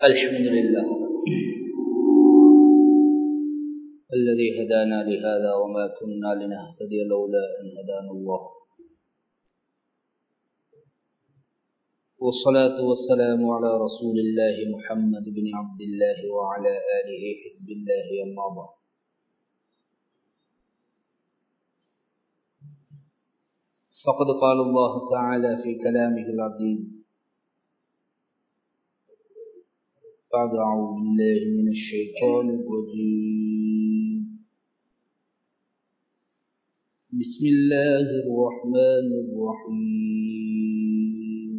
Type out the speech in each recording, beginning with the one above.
الحمد لله الذي هدانا لهذا وما كنا لنهتدي لولا أن هدانا الله والصلاة والسلام على رسول الله محمد بن عبد الله وعلى آله حزب الله أما بعد فقد قال الله تعالى في كلامه العزيز بعد أعوذ بالله من الشيطان الرجيم بسم الله الرحمن الرحيم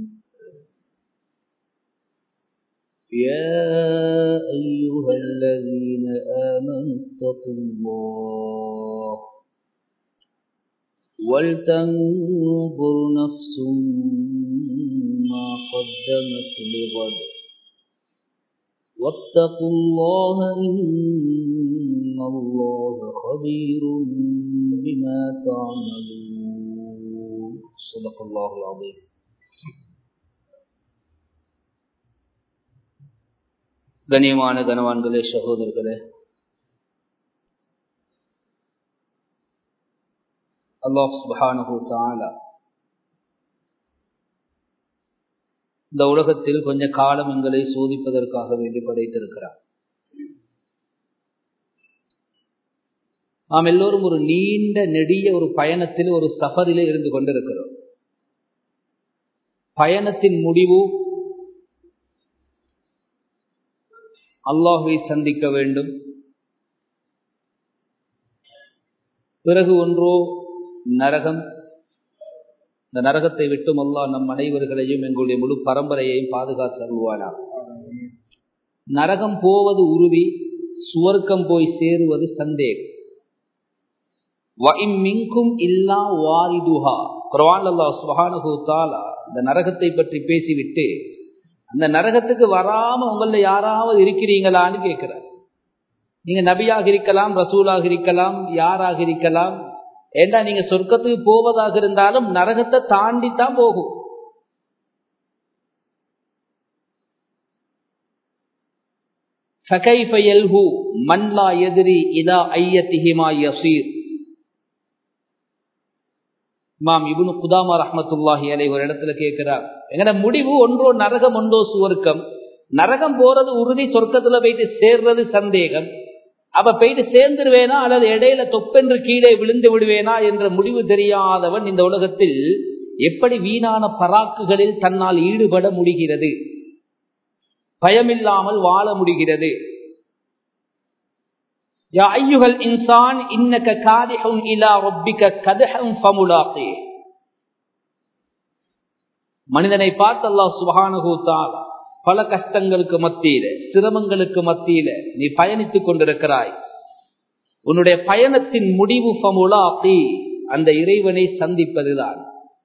يا أيها الذين آمنوا اتقوا الله ولتنظر نفس ما قدمت لغد واتقوا الله إن الله خبير بما تعملون صدق الله العظيم கண்ணியமான கனவான்களே சகோதரர்களே அல்லாஹ் சுபஹானஹு தஆலா இந்த உலகத்தில் கொஞ்ச காலம் எங்களை சோதிப்பதற்காக வேண்டி படைத்திருக்கிறார் நாம் எல்லோரும் ஒரு நீண்ட நெடிய ஒரு பயணத்தில் ஒரு சஃபரிலே இருந்து கொண்டிருக்கிறோம் பயணத்தின் முடிவு அல்லாஹுவை சந்திக்க வேண்டும் பிறகு ஒன்றோ நரகம் இந்த நரகத்தை விட்டும் அல்லாஹ் நம் அனைவர்களையும் எங்களுடைய முழு பரம்பரையையும் பாதுகாத்து அருள்வானா நரகம் போவது உறுதி சுவர்க்கம் போய் சேருவது சந்தேகம் மின்கும் இல்லா வாரிதுஹா குர்ஆன் அல்லாஹ் சுப்ஹானஹு தஆலா இந்த நரகத்தை பற்றி பேசிவிட்டு அந்த நரகத்துக்கு வராம உங்கள யாராவது இருக்கிறீங்களான்னு கேட்கிறார் நீங்க நபியாக இருக்கலாம் ரசூலாக இருக்கலாம் யாராக இருக்கலாம் ஏண்டா நீங்க சொர்க்கத்துக்கு போவதாக இருந்தாலும் நரகத்தை தாண்டி தான் போகும் மன்லா எதிரி இதா ஐயத்திஹிமா யசீர் இமாம் இபுனு குதாமா ரஹமத்துல்லாஹி அலை ஒரு இடத்துல கேட்கிறார் எங்கட முடிவு ஒன்றோ நரகம் ஒன்றோ சுவர்க்கம் நரகம் போறது உறுதி சொர்க்கத்துல போயிட்டு சேர்றது சந்தேகம் அப்ப போயிட்டு சேர்ந்துருவேனா அல்லது இடையில தொப்பென்று கீழே விழுந்து விடுவேனா என்ற முடிவு தெரியாதவன் இந்த உலகத்தில் எப்படி வீணான பராக்குகளில் தன்னால் ஈடுபட முடிகிறது பயமில்லாமல் வாழ முடிகிறது யா ஐயுகல் இன்சான் இன்னக காதிஹுன் இலா ரப்பிக கதஹம் ஃபமுலாகி மனிதனை பார்த்து அல்லாஹ் சுப்ஹானஹு தஆலா பல கஷ்டங்களுக்கு மத்தியில சிரமங்களுக்கு மத்தியில நீ பயணித்துக் கொண்டிருக்கிறாய் உன்னுடைய பயணத்தின் முடிவு ஃபமுலாகி அந்த இறைவனை சந்திப்பதுதான்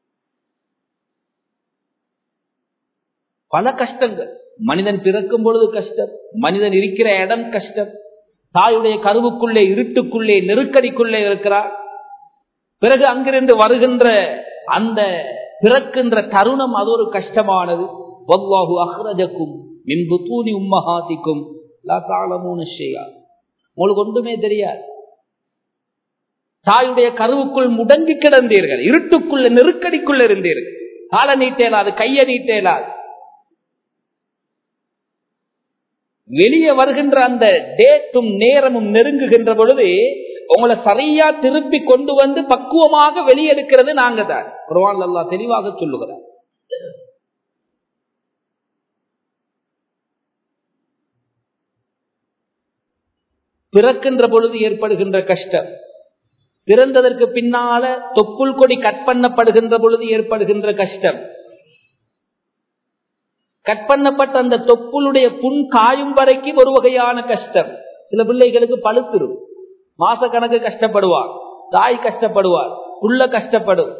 பல கஷ்டங்கள் மனிதன் பிறக்கும் பொழுது கஷ்டம் மனிதன் இருக்கிற இடம் கஷ்டம் தாயுடைய கருவுக்குள்ளே இருட்டுக்குள்ளே நெருக்கடிக்குள்ளே இருக்கிறார் பிறகு அங்கிருந்து வருகின்ற அந்த பிறக்கின்ற தருணம் அது ஒரு கஷ்டமானது வல்லாஹு அஹ்ரஜக்கும் மின்பு தூணி உம்மஹாத்திக்கும் உங்களுக்கு ஒன்றுமே தெரியாது தாயுடைய கருவுக்குள் முடங்கி கிடந்தீர்கள் இருட்டுக்குள்ள நெருக்கடிக்குள்ள இருந்தீர்கள் கால நீட்டேலாது கைய நீட்டேலாது வெளியே வருகின்ற அந்த டேட்டும் நேரமும் நெருங்குகின்ற பொழுது உங்களை சரியா திருப்பி கொண்டு வந்து பக்குவமாக வெளியெடுக்கிறது நாங்க தான் குர்வான் அல்லா தெளிவாக சொல்லுகிறார் பிறக்கின்ற பொழுது ஏற்படுகின்ற கஷ்டம் பிறந்ததற்கு பின்னால தொப்புள் கொடி கட் பண்ணப்படுகின்ற பொழுது ஏற்படுகின்ற கஷ்டம் கட் பண்ணப்பட்ட அந்த தொப்புளுடைய புண் காயும் வரைக்கும் ஒரு வகையான கஷ்டம் சில பிள்ளைகளுக்கு பழுத்திரும் மாச கணக்கு கஷ்டப்படுவார் தாய் கஷ்டப்படுவார் புள்ள கஷ்டப்படும்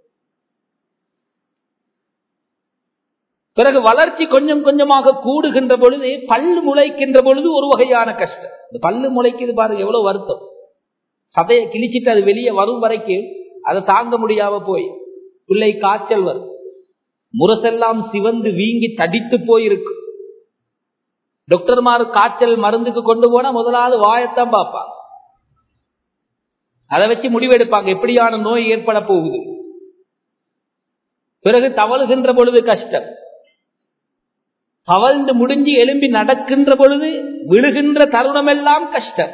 பிறகு வளர்ச்சி கொஞ்சம் கொஞ்சமாக கூடுகின்ற பொழுது பல்லு முளைக்கின்ற பொழுது ஒரு வகையான கஷ்டம் இந்த பல்லு முளைக்குது பாருங்க எவ்வளவு வருத்தம் சதையை கிழிச்சிட்டு அது வெளியே வரும் வரைக்கும் அதை தாங்க முடியாம போய் பிள்ளை காய்ச்சல் வரும் முரசெல்லாம் சிவந்து வீங்கி தடித்து போயிருக்கு டாக்டர்மார் காய்ச்சல் மருந்துக்கு கொண்டு போனா முதலாவது வாயத்தான் பார்ப்பாங்க அதை வச்சு முடிவெடுப்பாங்க எப்படியான நோய் ஏற்பட போகுது பிறகு தவழுகின்ற பொழுது கஷ்டம் தவழ்ந்து முடிஞ்சு எலும்பி நடக்கின்ற பொழுது விழுகின்ற தருணமெல்லாம் கஷ்டம்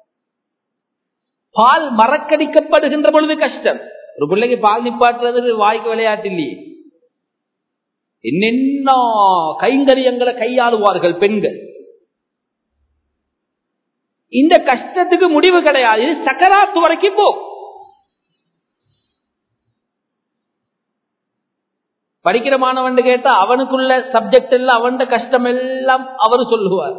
பால் மறக்கடிக்கப்படுகின்ற பொழுது கஷ்டம் ஒரு பிள்ளைக்கு பால் நிப்பாட்டுறது வாய்க்கு விளையாட்டு இல்லையே என்னென்ன கைங்கரியங்களை கையாளுவார்கள் பெண்கள் இந்த கஷ்டத்துக்கு முடிவு கிடையாது சக்கராத்து வரைக்கும் போ படிக்கிற மாணவன் கேட்டா அவனுக்குள்ள சப்ஜெக்ட் எல்லாம் அவன் கஷ்டம் எல்லாம் அவரு சொல்லுவார்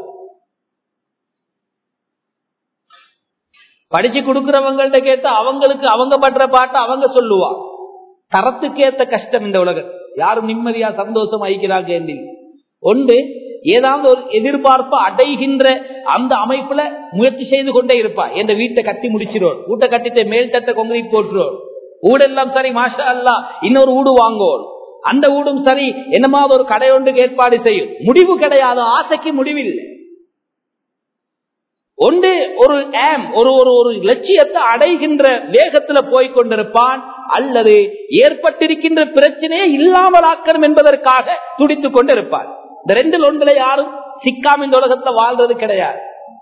படிச்சு கொடுக்கிறவங்கள்ட்ட கேட்டா அவங்களுக்கு அவங்க படுற பாட்டை அவங்க சொல்லுவா தரத்துக்கேத்த கஷ்டம் இந்த உலகம் யாரும் நிம்மதியா சந்தோஷம் ஐக்கிறாங்க என்றில் ஒன்று ஏதாவது ஒரு எதிர்பார்ப்பு அடைகின்ற அந்த அமைப்புல முயற்சி செய்து கொண்டே இருப்பா என்ற வீட்டை கட்டி முடிச்சிரோம் வீட்டை கட்டிட்டு மேல் தட்ட கொங்கிரீட் போட்டுரோம் ஊடெல்லாம் சரி மாஷா அல்லா இன்னொரு ஊடு வாங்கோம் அந்த ஊடும் சரி என்னமாவது ஒரு கடை ஒன்று ஏற்பாடு செய்யும் முடிவு கிடையாது ஆசைக்கு முடிவில்லை ஒன்று ஒரு ஆம் ஒரு ஒரு ஒரு லட்சியத்தை அடைகின்ற வேகத்துல போய் கொண்டிருப்பான் அல்லது ஏற்பட்டிருக்கின்ற பிரச்சனையே இல்லாமல் ஆக்கணும் என்பதற்காக துடித்துக் கொண்டிருப்பான் இந்த ரெண்டு ஒன்றுல யாரும் சிக்காம இந்த உலகத்துல வாழ்றது கிடையாது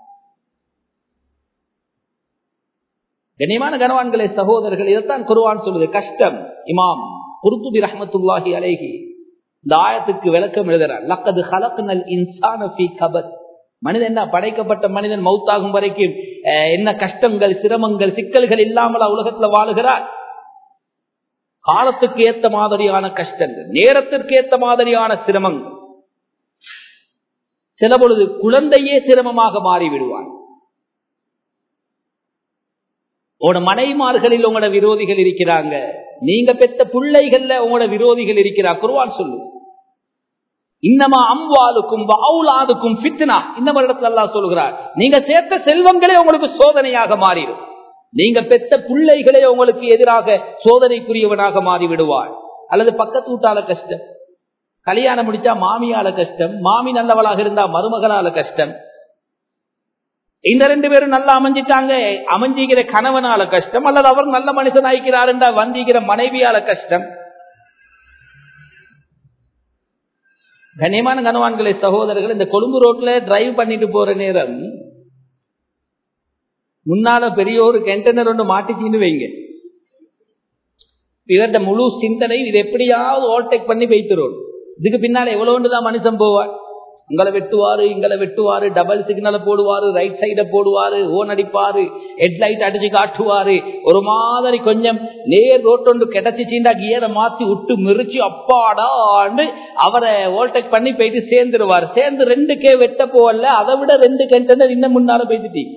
கண்ணியமான கனவான்களே சகோதரர்கள் இதைத்தான் குருவான் சொல்லுது கஷ்டம் இமாம் குருத்துபி ரஹமத்துல்லாஹி அலேஹி இந்த ஆயத்துக்கு விளக்கம் எழுதுறார் லக்கது ஹலக்னல் இன்சான ஃபீ கபத் மனிதன் என்ன படைக்கப்பட்ட மனிதன் மௌத்தாகும் வரைக்கும் என்ன கஷ்டங்கள் சிரமங்கள் சிக்கல்கள் இல்லாமல் உலகத்துல வாழுகிறார் காலத்துக்கு ஏத்த மாதிரியான கஷ்டங்கள் நேரத்திற்கு ஏத்த மாதிரியான சிரமங்கள் சில பொழுது குழந்தையே சிரமமாக மாறிவிடுவான் உங்களோட மனைமார்களில் உங்களோட விரோதிகள் இருக்கிறாங்க நீங்க பெற்ற பிள்ளைகள்ல உங்களோட விரோதிகள் இருக்கிறார் குருவான் சொல்லு இன்னமா அம்வாலுக்கும் அவுலாதுக்கும் பித்னா இந்த வருடத்துல எல்லாம் சொல்லுகிறார் நீங்க சேர்த்த செல்வங்களே உங்களுக்கு சோதனையாக மாறிடும் நீங்க பெத்த பிள்ளைகளே உங்களுக்கு எதிராக சோதனைக்குரியவனாக மாறி விடுவாள் அல்லது பக்கத்து வீட்டால கஷ்டம் கல்யாணம் முடிச்சா மாமியால கஷ்டம் மாமி நல்லவளாக இருந்தா மருமகளால கஷ்டம் இந்த ரெண்டு பேரும் நல்லா அமைஞ்சிட்டாங்க அமைஞ்சிக்கிற கணவனால கஷ்டம் அல்லது அவர் நல்ல மனுஷன் ஆயிக்கிறாருண்டா வந்திக்கிற மனைவியால கஷ்டம் கண்ணியமான கனவான்களை சகோதரர்கள் இந்த கொழும்பு ரோட்ல டிரைவ் பண்ணிட்டு போற நேரம் முன்னால பெரிய ஒரு கண்டெய்னர் ஒன்று மாட்டிச்சின்னு வைங்க இவர்கிட்ட முழு சிந்தனை இது எப்படியாவது ஓவர்டேக் பண்ணி வைத்துரும் இதுக்கு பின்னால எவ்வளவுன்னு தான் மனுஷன் போவார் உங்களை வெட்டுவாரு இங்களை வெட்டுவாரு டபுள் சிக்னலை போடுவாரு ரைட் சைட போடுவாரு ஓன் அடிப்பாரு ஹெட்லைட் அடிச்சு காட்டுவாரு ஒரு மாதிரி கொஞ்சம் நேர் ரோட்டொண்டு கிடைச்சிச்சுண்டா கியரை மாத்தி விட்டு மிரிச்சு அப்பாடான்னு அவரை ஓவர்டேக் பண்ணி போயிட்டு சேர்ந்துருவார் சேர்ந்து ரெண்டு கே வெட்ட போகல அதை விட ரெண்டு கண்டனர் இன்னும் முன்னால போயிட்டு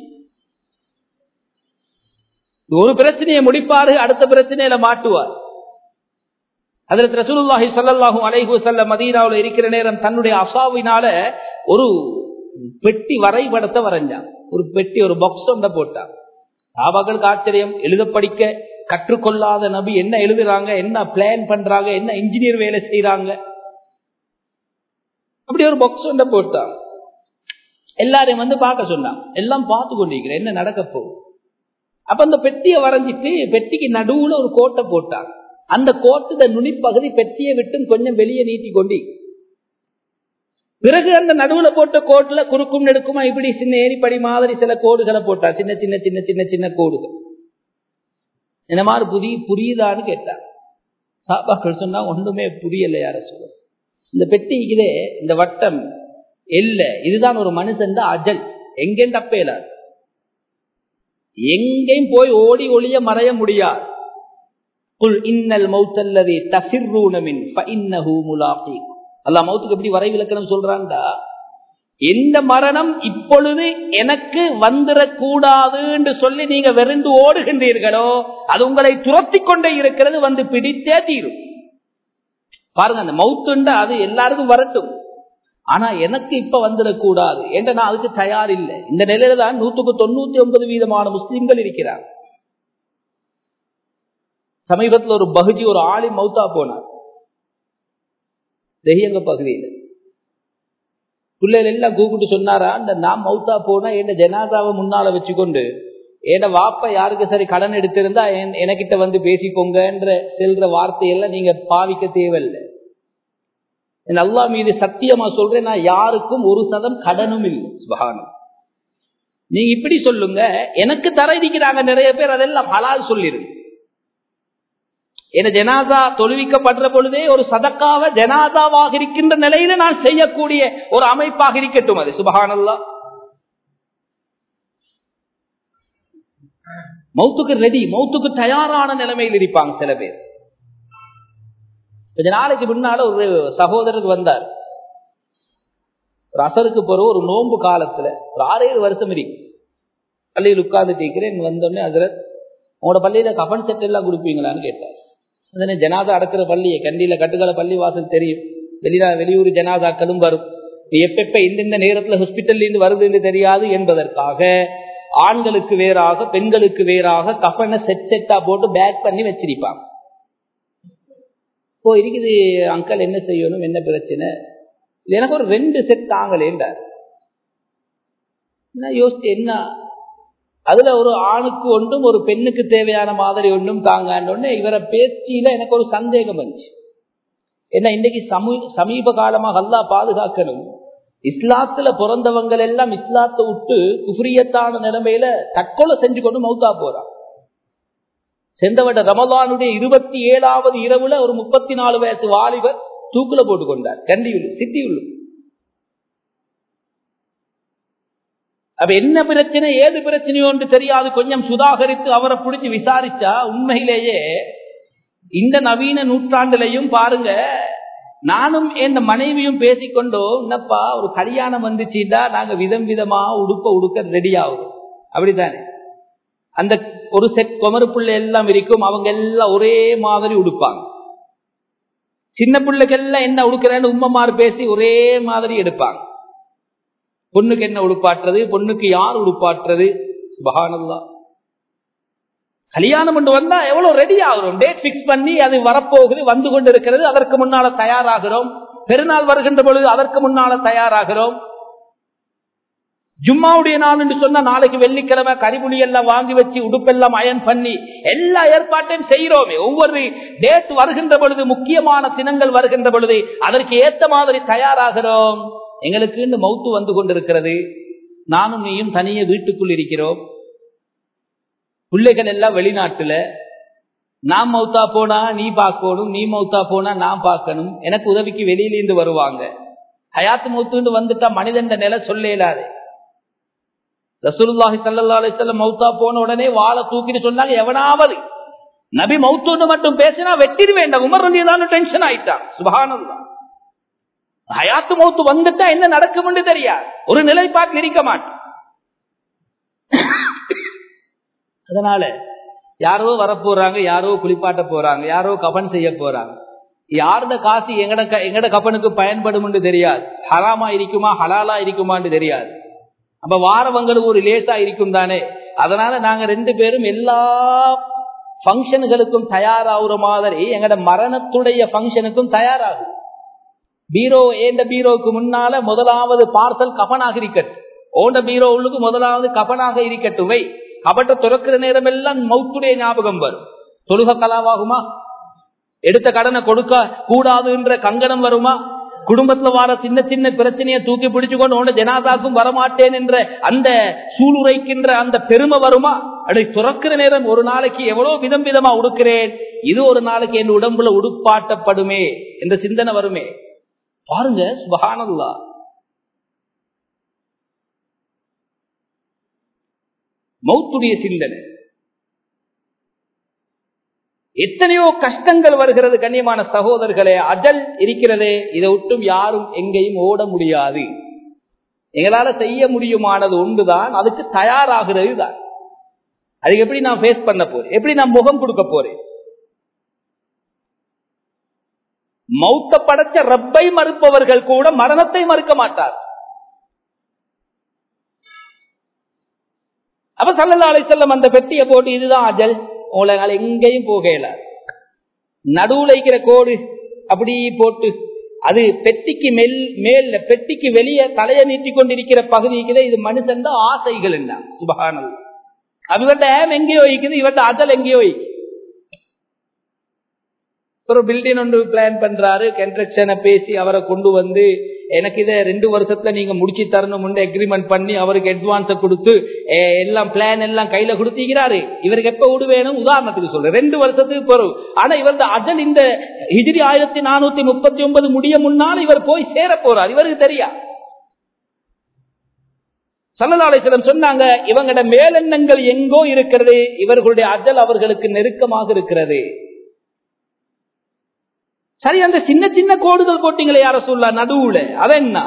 ஒரு பிரச்சனையை முடிப்பாரு அடுத்த பிரச்சனையில மாட்டுவார் அதில் ரசூலுல்லாஹி ஸல்லல்லாஹு அலைஹி வஸல்லம் மதீனாவுல இருக்கிற நேரம் தன்னுடைய அசாவினால ஒரு பெட்டி வரைபடத்தை வரைஞ்சான் ஒரு பெட்டி ஒரு பாக்ஸ் ஒன்றை போட்டான் சாபாக்களுக்கு ஆச்சரியம் எழுத படிக்க கற்றுக்கொள்ளாத நபி என்ன எழுதுறாங்க என்ன பிளான் பண்றாங்க என்ன இன்ஜினியர் வேலை செய்யறாங்க அப்படி ஒரு பாக்ஸ் ஒன்றை போட்டான் எல்லாரையும் வந்து பார்க்க சொன்னான் எல்லாம் பார்த்து கொண்டிருக்கிறேன் என்ன நடக்க போகுது அப்ப அந்த பெட்டியை வரைஞ்சிட்டு பெட்டிக்கு நடுவுல ஒரு கோட்டை போட்டாங்க அந்த கோட்டுட நுனிப்பகுதி பெட்டியை விட்டும் கொஞ்சம் வெளியே நீட்டி கொண்டு பிறகு அந்த நடுவுல போட்ட கோட்டுல குறுக்கும் நெடுக்குமா இப்படி சின்ன ஏரிப்படி மாதிரி சில கோடுகளை போட்டா சின்ன சின்ன சின்ன சின்ன சின்ன கோடுகள் என்ன மாதிரி புதிய புரியுதான்னு கேட்டார் சாபாக்கள் சொன்னா ஒன்றுமே புரியல யார சொல்ல இந்த பெட்டிக்குதே இந்த வட்டம் இல்ல இதுதான் ஒரு மனுஷன் அஜல் எங்கேயும் தப்பேலாது எங்கேயும் போய் ஓடி ஒளிய மறைய முடியாது குல் இன்னல் மௌத்தல்லதி தஃபிர்ரூன மின் ஃபஇன்னஹு முலாகீக் அல்லாஹ் மௌத்துக்கு எப்படி வரை விளக்கணம் சொல்றான்டா எந்த மரணம் இப்பொழுது எனக்கு வந்துடக்கூடாது என்று சொல்லி நீங்க வெறுண்டு ஓடுகின்றீர்களோ அது உங்களை துரத்தி கொண்டே இருக்கிறது வந்து பிடித்தே தீரும் பாருங்க அந்த மவுத்துண்டா அது எல்லாருக்கும் வரட்டும் ஆனா எனக்கு இப்ப வந்துடக்கூடாது என்ற நான் அதுக்கு தயார் இல்லை இந்த நிலையில தான் நூத்துக்கு தொண்ணூத்தி ஒன்பது வீதமான முஸ்லிம்கள் இருக்கிறார் சமீபத்தில் ஒரு பகுதி ஒரு ஆளி மௌத்தா போனார் தெரியங்க பகுதியில் பிள்ளைகள் எல்லாம் கூப்பிட்டு சொன்னாரா இந்த நான் மௌத்தா போனா என்ன ஜனாதாவை முன்னால வச்சுக்கொண்டு ஏட வாப்ப யாருக்கு சரி கடன் எடுத்திருந்தா எனக்கிட்ட வந்து பேசிக்கோங்கன்ற செல்ற வார்த்தையெல்லாம் நீங்க பாவிக்க தேவையில்லை அல்லா மீது சத்தியமா சொல்றேன் நான் யாருக்கும் ஒரு சதம் கடனும் இல்லை சுபகானம் நீங்க இப்படி சொல்லுங்க எனக்கு தர இருக்கிறாங்க நிறைய பேர் அதெல்லாம் ஹலால் சொல்லிரு என ஜனாதா தொழுவிக்கப்படுற பொழுதே ஒரு சதக்காவ ஜனாதாவாக இருக்கின்ற நிலையில நான் செய்யக்கூடிய ஒரு அமைப்பாக இருக்கட்டும் அது சுபகானல்லா மௌத்துக்கு ரெடி மௌத்துக்கு தயாரான நிலைமையில் இருப்பாங்க சில பேர் கொஞ்ச நாளைக்கு முன்னால ஒரு சகோதரர் வந்தார் ஒரு அசருக்கு போற ஒரு நோன்பு காலத்துல ஒரு ஆறேழு வருஷம் இருக்கு பள்ளியில் உட்கார்ந்து கேட்கிறேன் வந்தோடனே அதுல உங்களோட பள்ளியில கபன் செட் எல்லாம் கொடுப்பீங்களான்னு கேட்டார் அதனே ஜனாதா அடக்கிற பள்ளியை கண்டியில கட்டுக்கால பள்ளி வாசல் தெரியும் வெளியில வெளியூர் ஜனாதாக்களும் வரும் எப்பெப்ப எந்தெந்த நேரத்துல ஹாஸ்பிட்டல்ல இருந்து வருதுன்னு தெரியாது என்பதற்காக ஆண்களுக்கு வேறாக பெண்களுக்கு வேறாக கஃபனை செட் செட்டா போட்டு பேக் பண்ணி வச்சிருப்பாங்க இப்போ இருக்குது அங்கிள் என்ன செய்யணும் என்ன பிரச்சனை எனக்கு ஒரு ரெண்டு செட் தாங்கலேன்றார் என்ன யோசிச்சு என்ன அதுல ஒரு ஆணுக்கு ஒன்றும் ஒரு பெண்ணுக்கு தேவையான மாதிரி ஒன்றும் தாங்கன்னு இவரை பேச்சியில எனக்கு ஒரு சந்தேகம் வந்துச்சு என்ன இன்னைக்கு சமூ சமீப காலமாக அல்லா பாதுகாக்கணும் இஸ்லாத்துல பிறந்தவங்க எல்லாம் இஸ்லாத்தை விட்டு குஃப்ரியத்தான நிலைமையில தற்கொலை செஞ்சு கொண்டு மௌத்தா போறான் சென்றவட்ட ரமலானுடைய இருபத்தி ஏழாவது இரவுல ஒரு முப்பத்தி நாலு வயசு வாலிபர் தூக்குல போட்டு கொண்டார் கண்டியுள்ளு சித்தியுள்ளு அப்ப என்ன பிரச்சனை ஏது பிரச்சனையோ என்று தெரியாது கொஞ்சம் சுதாகரித்து அவரை பிடிச்சு விசாரிச்சா உண்மையிலேயே இந்த நவீன நூற்றாண்டுலையும் பாருங்க நானும் என் மனைவியும் பேசிக்கொண்டோம் என்னப்பா ஒரு கல்யாணம் வந்துச்சுட்டா நாங்க விதம் விதமா உடுப்ப உடுக்க ரெடி ஆகும் அப்படித்தானே அந்த ஒரு செட் குமரு பிள்ளை எல்லாம் இருக்கும் அவங்க எல்லாம் ஒரே மாதிரி உடுப்பாங்க சின்ன பிள்ளைகள்லாம் என்ன உடுக்கிறேன்னு உம்மமாறு பேசி ஒரே மாதிரி எடுப்பாங்க பொண்ணுக்கு என்ன உடுப்பாட்டுறது பொண்ணுக்கு யார் உடுப்பாட்டுறது பகானல்லா கல்யாணம் கொண்டு வந்தா எவ்வளவு ரெடி ஆகிறோம் டேட் பிக்ஸ் பண்ணி அது வரப்போகுது வந்து கொண்டு இருக்கிறது அதற்கு முன்னால தயாராகிறோம் பெருநாள் வருகின்ற பொழுது அதற்கு முன்னால தயாராகிறோம் ஜும்மாவுடைய நாள் என்று சொன்னா நாளைக்கு வெள்ளிக்கிழமை கரிபுலி எல்லாம் வாங்கி வச்சு உடுப்பெல்லாம் அயன் பண்ணி எல்லா ஏற்பாட்டையும் செய்யறோமே ஒவ்வொரு டேட் வருகின்ற பொழுது முக்கியமான தினங்கள் வருகின்ற பொழுது அதற்கு ஏத்த மாதிரி தயாராகிறோம் எங்களுக்கு இந்த மௌத்து வந்து கொண்டிருக்கிறது நானும் நீயும் தனியே வீட்டுக்குள் இருக்கிறோம் பிள்ளைகள் எல்லாம் வெளிநாட்டுல நான் மௌத்தா போனா நீ பார்க்கணும் நீ மௌத்தா போனா நான் பார்க்கணும் எனக்கு உதவிக்கு வெளியிலிருந்து வருவாங்க ஹயாத்து மௌத்துன்னு வந்துட்டா மனிதன் நிலை சொல்ல இயலாது ரசூலுல்லாஹி சல்லா அலிஸ்லாம் மௌத்தா போன உடனே வாழை தூக்கிட்டு சொன்னாங்க எவனாவது நபி மௌத்துன்னு மட்டும் பேசினா வெட்டிடு வேண்டாம் உமர் ரந்தியதான டென்ஷன் ஆயிட்டான் சுபஹானல்லா ஹயாத்து மௌத்து வந்துட்டா என்ன நடக்கும்னு தெரியாது ஒரு நிலைப்பாட்டில் இருக்க மாட்டோம் அதனால யாரோ வரப்போறாங்க யாரோ குளிப்பாட்ட போறாங்க யாரோ கபன் செய்ய போறாங்க யாருந்த காசு எங்கட எங்கட கப்பனுக்கு பயன்படும் தெரியாது ஹராமா இருக்குமா ஹலாலா இருக்குமான்னு தெரியாது அப்ப வாரவங்களுக்கு ஒரு லேசா இருக்கும் தானே அதனால நாங்க ரெண்டு பேரும் எல்லா பங்கனுகளுக்கும் தயாராகிற மாதிரி எங்கட மரணத்துடைய பங்கனுக்கும் தயாராகும் பீரோ ஏண்ட பீரோவுக்கு முன்னால முதலாவது பார்சல் கபனாக இருக்கட்டும் ஓண்ட பீரோ உள்ளுக்கு முதலாவது கபனாக இருக்கட்டும் வை கபட்ட துறக்கிற நேரம் எல்லாம் மௌத்துடைய ஞாபகம் வரும் தொழுக கலாவாகுமா எடுத்த கடனை கொடுக்க கூடாதுன்ற கங்கணம் வருமா குடும்பத்துல வர சின்ன சின்ன பிரச்சனையை தூக்கி பிடிச்சு கொண்டு உன்ன ஜனாதாக்கும் வரமாட்டேன் என்ற அந்த சூளுரைக்கின்ற அந்த பெருமை வருமா அப்படி துறக்கிற நேரம் ஒரு நாளைக்கு எவ்வளவு விதம் விதமா உடுக்கிறேன் இது ஒரு நாளைக்கு என் உடம்புல உடுப்பாட்டப்படுமே என்ற சிந்தனை வருமே பாருங்க சுபகானல்லா மௌத்துடைய சிந்தனை எத்தனையோ கஷ்டங்கள் வருகிறது கண்ணியமான சகோதரர்களே அஜல் இருக்கிறதே இதை விட்டும் யாரும் எங்கேயும் ஓட முடியாது எங்களால செய்ய முடியுமானது ஒன்றுதான் அதுக்கு தயாராகிறது தான் அதுக்கு எப்படி நான் ஃபேஸ் பண்ண போறேன் எப்படி நான் முகம் கொடுக்க போறேன் மௌத்த படைச்ச ரப்பை மறுப்பவர்கள் கூட மரணத்தை மறுக்க மாட்டார் அப்ப சல்லல்லா அலை செல்லம் அந்த பெட்டியை போட்டு இதுதான் அஜல் உங்களால் எங்கேயும் போகல நடுவுல இருக்கிற கோடு அப்படி போட்டு அது பெட்டிக்கு மேல் மேல் பெட்டிக்கு வெளியே தலையை நீட்டி கொண்டிருக்கிற பகுதிக்குதே இது மனுஷன் ஆசைகள் என்ன சுபகானல் இவர்கிட்ட ஏம் எங்கேயோ இருக்குது இவர்கிட்ட அதல் எங்கேயோ ஒரு பில்டிங் ஒன்று பிளான் பண்றாரு கன்ஸ்ட்ரக்ஷனை பேசி அவரை கொண்டு வந்து எனக்கு இதை ரெண்டு வருஷத்துல நீங்க முடிச்சு தரணும் அக்ரிமெண்ட் பண்ணி அவருக்கு அட்வான்ஸ கொடுத்து எல்லாம் பிளான் எல்லாம் கையில கொடுத்திக்கிறாரு இவருக்கு எப்ப விடு வேணும் உதாரணத்துக்கு சொல்றேன் ரெண்டு வருஷத்துக்கு பொருள் ஆனா இவரது அஜல் இந்த ஹிஜிரி ஆயிரத்தி நானூத்தி முப்பத்தி ஒன்பது முடிய முன்னால் இவர் போய் சேர போறார் இவருக்கு தெரியா சல்லதாலேஸ்வரம் சொன்னாங்க இவங்களோட மேலெண்ணங்கள் எங்கோ இருக்கிறது இவர்களுடைய அஜல் அவர்களுக்கு நெருக்கமாக இருக்கிறது சரி அந்த சின்ன சின்ன கோடுகள் போட்டீங்களே யார சொல்ல நடுவுல அது என்ன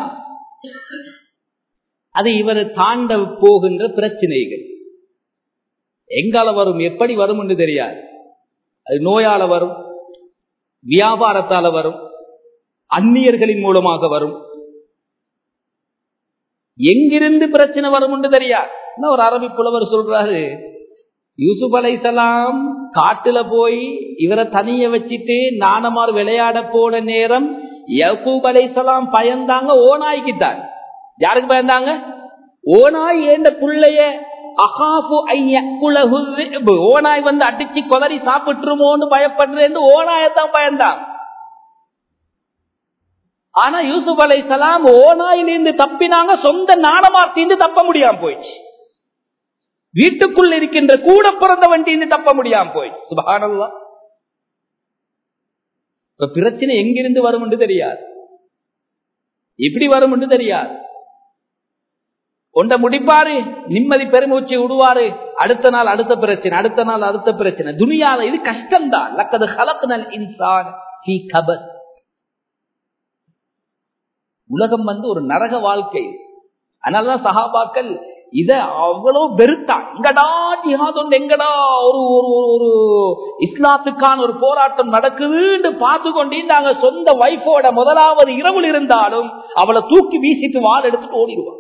அது இவர் தாண்ட போகின்ற பிரச்சனைகள் எங்கால வரும் எப்படி வரும் என்று தெரியாது அது நோயால வரும் வியாபாரத்தால வரும் அந்நியர்களின் மூலமாக வரும் எங்கிருந்து பிரச்சனை வரும் என்று தெரியாது ஒரு அரபி புலவர் சொல்றாரு யூசுப் அலைசலாம் காட்டுல போய் இவரை தனிய வச்சுட்டு நானமார் விளையாட போன நேரம் யகூப் அலைசலாம் பயந்தாங்க ஓனாய்க்குத்தான் யாருக்கு பயந்தாங்க ஓனாய் ஏண்ட பிள்ளைய அகாஃபு ஓனாய் வந்து அடிச்சு கொதறி சாப்பிட்டுருமோன்னு பயப்படுறேன் ஓனாயத்தான் பயந்தான் ஆனா யூசுப் அலைசலாம் ஓனாயிலிருந்து தப்பினாங்க சொந்த நாணமார்த்திந்து தப்ப முடியாம போயிடுச்சு வீட்டுக்குள் இருக்கின்ற கூட பிறந்த வண்டி தப்ப முடியாம போய் சுபகானல்லா இப்ப பிரச்சனை எங்கிருந்து வரும் என்று தெரியாது எப்படி வரும் என்று தெரியாது கொண்ட முடிப்பாரு நிம்மதி பெருமூச்சு விடுவாரு அடுத்த நாள் அடுத்த பிரச்சனை அடுத்த நாள் அடுத்த பிரச்சனை துணியால இது கஷ்டம்தான் லக்கது ஹலக்குனல் இன்சான் உலகம் வந்து ஒரு நரக வாழ்க்கை அதனாலதான் சகாபாக்கள் இத அவ்வளவு வெறுத்தான் எங்கடா ஜிஹாத் ஒன்று எங்கடா ஒரு ஒரு இஸ்லாத்துக்கான ஒரு போராட்டம் நடக்குதுன்னு பார்த்து கொண்டிருந்தாங்க சொந்த வைஃபோட முதலாவது இரவில் இருந்தாலும் அவளை தூக்கி வீசிட்டு வால் எடுத்துட்டு ஓடிடுவான்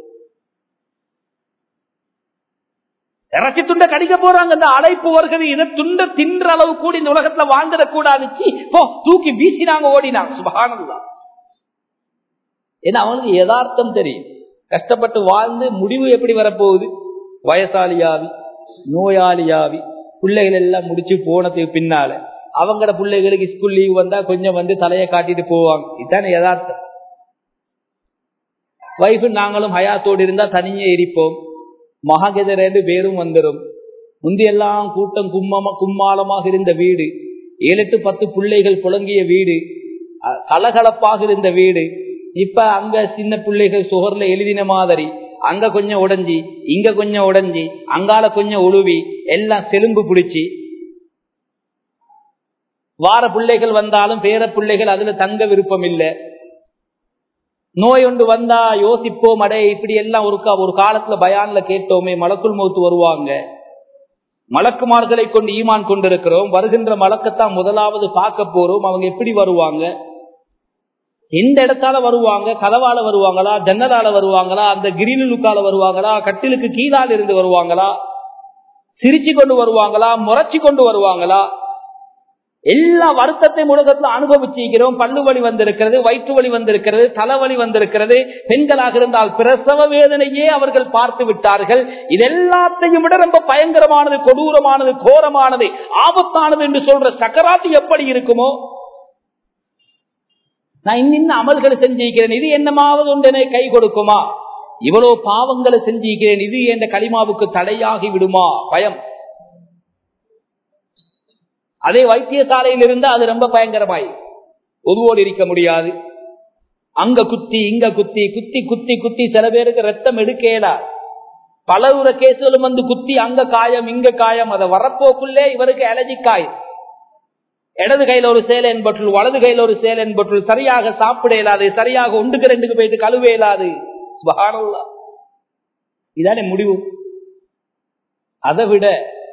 இறச்சி துண்ட கடிக்க போறாங்க இந்த அழைப்பு வருகிறது இதை துண்ட தின்ற அளவு கூட இந்த உலகத்துல வாழ்ந்துடக்கூடாது தூக்கி வீசினாங்க ஓடினாங்க சுபகானதுதான் ஏன்னா அவங்களுக்கு யதார்த்தம் தெரியும் கஷ்டப்பட்டு வாழ்ந்து முடிவு எப்படி வரப்போகுது வயசாலியாவி நோயாளியாவி பிள்ளைகள் எல்லாம் முடிச்சு போனதுக்கு பின்னால அவங்களோட பிள்ளைகளுக்கு ஸ்கூல் லீவ் வந்தா கொஞ்சம் வந்து தலையை காட்டிட்டு போவாங்க இதுதானே யதார்த்தம் வைஃபு நாங்களும் ஹயாத்தோடு இருந்தா தனியே எரிப்போம் மகாகெத ரெண்டு பேரும் வந்துடும் முந்தியெல்லாம் கூட்டம் கும்மமா கும்மாளமாக இருந்த வீடு ஏழு எட்டு பத்து பிள்ளைகள் புழங்கிய வீடு கலகலப்பாக இருந்த வீடு இப்ப அங்க சின்ன பிள்ளைகள் சுகர்ல எழுதின மாதிரி அங்க கொஞ்சம் உடைஞ்சி இங்க கொஞ்சம் உடைஞ்சி அங்கால கொஞ்சம் உழுவி எல்லாம் செலும்பு பிடிச்சி வார பிள்ளைகள் வந்தாலும் பேர பிள்ளைகள் அதுல தங்க விருப்பம் இல்லை நோய் ஒன்று வந்தா யோசிப்போம் அடே இப்படி எல்லாம் ஒரு ஒரு காலத்துல பயான்ல கேட்டோமே மலக்குள் மௌத்து வருவாங்க மலக்குமார்களை கொண்டு ஈமான் கொண்டிருக்கிறோம் வருகின்ற மலக்கத்தான் முதலாவது பார்க்க போறோம் அவங்க எப்படி வருவாங்க எந்த இடத்தால வருவாங்க கதவால வருவாங்களா ஜன்னலால வருவாங்களா அந்த கிரிலுக்கால வருவாங்களா கட்டிலுக்கு கீழால் இருந்து வருவாங்களா சிரிச்சு கொண்டு வருவாங்களா முறைச்சி கொண்டு வருவாங்களா எல்லா வருத்தத்தையும் உலகத்துல அனுபவிச்சிருக்கிறோம் பல்லு வலி வந்திருக்கிறது வயிற்று வலி வந்திருக்கிறது தலைவலி வந்திருக்கிறது பெண்களாக இருந்தால் பிரசவ வேதனையே அவர்கள் பார்த்து விட்டார்கள் இது எல்லாத்தையும் விட ரொம்ப பயங்கரமானது கொடூரமானது கோரமானது ஆபத்தானது என்று சொல்ற சக்கராத்து எப்படி இருக்குமோ நான் இன்னும் அமல்களை செஞ்சிருக்கிறேன் இது என்னமாவது ஒன்றனை கை கொடுக்குமா இவ்வளவு பாவங்களை செஞ்சிருக்கிறேன் இது என்ற களிமாவுக்கு தடையாகி விடுமா பயம் அதே வைத்தியசாலையில் இருந்தா அது ரொம்ப பயங்கரமாய் ஒருவோடு இருக்க முடியாது அங்க குத்தி இங்க குத்தி குத்தி குத்தி குத்தி சில பேருக்கு ரத்தம் எடுக்கலா பல உர கேசுகளும் வந்து குத்தி அங்க காயம் இங்க காயம் அதை வரப்போக்குள்ளே இவருக்கு அலர்ஜி காயம் இடது கையில ஒரு சேலன் பட்டுள் வலது கையில ஒரு சேலன் பட்டுள் சரியாக சாப்பிட இயலாது சரியாக ஒன்றுக்கு ரெண்டுக்கு போயிட்டு கழுவ இயலாது இதானே முடிவு அதை விட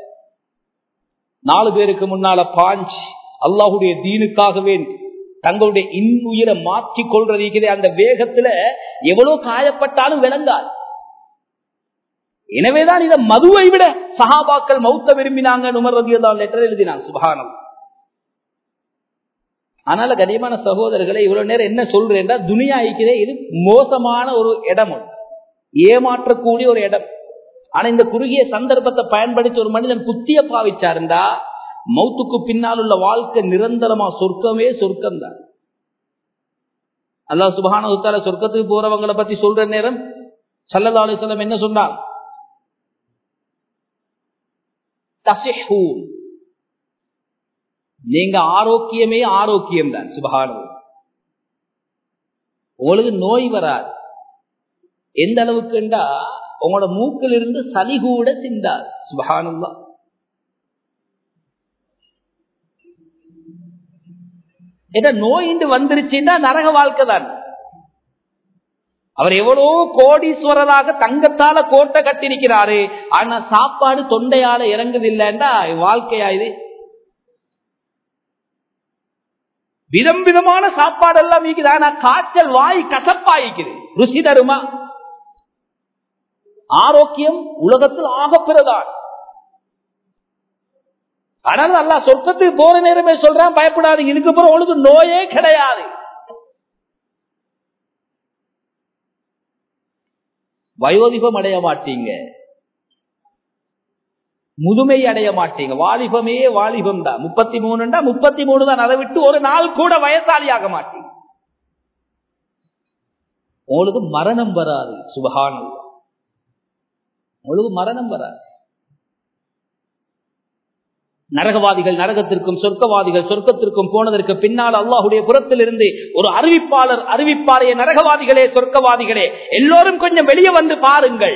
நாலு பேருக்கு முன்னால பாஞ்ச் அல்லாஹுடைய தீனுக்காகவே தங்களுடைய இன்னுயிரை மாற்றி கொள்றது அந்த வேகத்துல எவ்வளவு காயப்பட்டாலும் விளங்காது எனவேதான் இதை மதுவை விட சஹாபாக்கள் மௌத்த விரும்பினாங்க நுமர் ரதியல்லா லெட்டர் எழுதினாங்க சுபானம் அதனால கனியமான சகோதரர்களை இவ்வளவு நேரம் என்ன சொல்றேன் துனியா இருக்கிறே இது மோசமான ஒரு இடம் ஏமாற்றக்கூடிய ஒரு இடம் ஆனா இந்த குறுகிய சந்தர்ப்பத்தை பயன்படுத்தி ஒரு மனிதன் புத்திய பாவிச்சாருந்தா மௌத்துக்கு பின்னால் உள்ள வாழ்க்கை நிரந்தரமா சொர்க்கமே சொர்க்கம் தான் அல்லாஹ் சுபஹான உத்தால சொர்க்கத்துக்கு போறவங்களை பத்தி சொல்ற நேரம் சல்லல்லா அலிஸ்லாம் என்ன சொன்னார் தசிஹூன் நீங்க ஆரோக்கியமே ஆரோக்கியம் தான் சுபகானது உங்களுக்கு நோய் வராது எந்த அளவுக்குண்டா உங்களோட மூக்கில் இருந்து சளி கூட சிந்தார் சுபகானந்தா ஏன்னா நோய் வந்துருச்சுன்னா நரக வாழ்க்கை தான் அவர் எவ்வளோ கோடீஸ்வரராக தங்கத்தால கோட்டை கட்டிருக்கிறாரு ஆனா சாப்பாடு தொண்டையால இறங்குது இல்லைன்னா வாழ்க்கையா இது விதம் விதமான சாப்பாடு எல்லாம் இருக்குது ஆனா காய்ச்சல் வாய் கசப்பாயிக்குது ருசி தருமா ஆரோக்கியம் உலகத்தில் ஆகப்பிறதான் ஆனால் அல்லா சொர்க்கத்துக்கு போற நேரமே சொல்றான் பயப்படாதீங்க இதுக்கு அப்புறம் உங்களுக்கு நோயே கிடையாது வயோதிபம் அடைய மாட்டீங்க முதுமை அடைய மாட்டீங்க வாலிபமே வாலிபம் தான் முப்பத்தி மூணுண்டா முப்பத்தி மூணு தான் அதை விட்டு ஒரு நாள் கூட வயசாளி ஆக மாட்டீங்க உங்களுக்கு மரணம் வராது சுபகானம் உங்களுக்கு மரணம் வராது நரகவாதிகள் நரகத்திற்கும் சொர்க்கவாதிகள் சொர்க்கத்திற்கும் போனதற்கு பின்னால் அல்லாஹுடைய புறத்தில் இருந்து ஒரு அறிவிப்பாளர் அறிவிப்பாரைய நரகவாதிகளே சொர்க்கவாதிகளே எல்லோரும் கொஞ்சம் வெளியே வந்து பாருங்கள்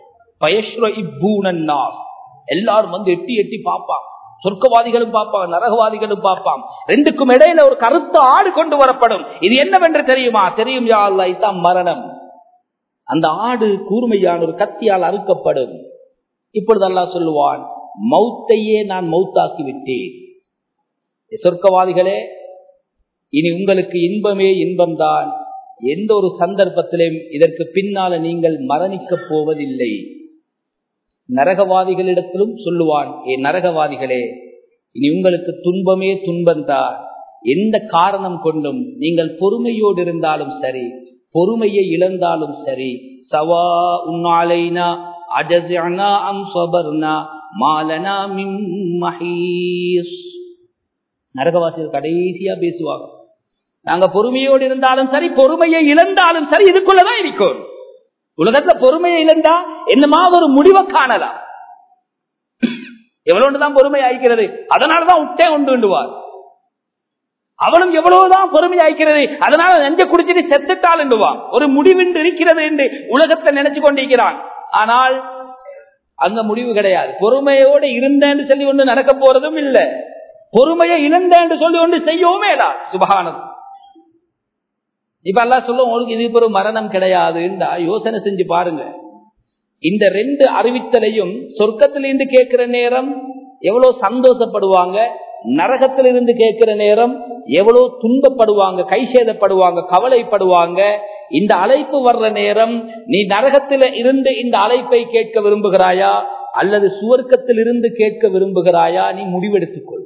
எல்லாரும் வந்து எட்டி எட்டி பார்ப்பாங்க சொர்க்கவாதிகளும் பார்ப்பாங்க நரகவாதிகளும் பார்ப்பாங்க ரெண்டுக்கும் இடையில ஒரு கருத்து ஆடு கொண்டு வரப்படும் இது என்னவென்று தெரியுமா தெரியும் யா அல்லா இதுதான் மரணம் அந்த ஆடு கூர்மையான ஒரு கத்தியால் அறுக்கப்படும் இப்பொழுது அல்லாஹ் சொல்லுவான் மௌத்தையே நான் மௌத்தாக்கி விட்டேன் சொர்க்கவாதிகளே இனி உங்களுக்கு இன்பமே இன்பம்தான் எந்த ஒரு சந்தர்ப்பத்திலும் இதற்கு பின்னால நீங்கள் மரணிக்கப் போவதில்லை நரகவாதிகளிடத்திலும் சொல்லுவான் ஏ நரகவாதிகளே இனி உங்களுக்கு துன்பமே துன்பம்தான் எந்த காரணம் கொண்டும் நீங்கள் பொறுமையோடு இருந்தாலும் சரி பொறுமையை இழந்தாலும் சரி சவா உன்னாலைனா அஜஸ்னா அம் சபர்னா மாலனா மின் மஹீஸ் நரகவாசிகள் கடைசியா பேசுவாங்க நாங்க பொறுமையோடு இருந்தாலும் சரி பொறுமையை இழந்தாலும் சரி இதுக்குள்ளதான் இருக்கும் உலகத்துல பொறுமையை இழந்தா என்னமா ஒரு முடிவை காணலாம் எவ்வளவுதான் பொறுமை ஆயிக்கிறது அதனாலதான் உட்டே கொண்டுவார் அவளும் எவ்வளவுதான் பொறுமை ஆயிக்கிறது அதனால நெஞ்ச குடிச்சிட்டு செத்துட்டாள் என்றுவான் ஒரு முடிவின்றி இருக்கிறது என்று உலகத்தை நினைச்சு கொண்டிருக்கிறான் ஆனால் அங்க முடிவு கிடையாது பொறுமையோடு இருந்தேன்னு சொல்லி ஒன்று நடக்க போறதும் இல்ல பொறுமையை இழந்தேன்னு சொல்லி ஒன்று செய்யவுமே சுபகானது இப்ப எல்லாம் சொல்லும் உங்களுக்கு இது ஒரு மரணம் கிடையாதுன்றா யோசனை செஞ்சு பாருங்க இந்த ரெண்டு அறிவித்தலையும் சொர்க்கத்திலிருந்து கேட்கிற நேரம் எவ்வளவு சந்தோஷப்படுவாங்க நரகத்திலிருந்து கேட்கிற நேரம் எவ்வளவு துன்பப்படுவாங்க கைசேதப்படுவாங்க கவலைப்படுவாங்க இந்த அழைப்பு வர்ற நேரம் நீ நரகத்தில இருந்து இந்த அழைப்பை கேட்க விரும்புகிறாயா அல்லது சுவர்க்கத்தில் இருந்து கேட்க விரும்புகிறாயா நீ முடிவெடுத்துக்கொள்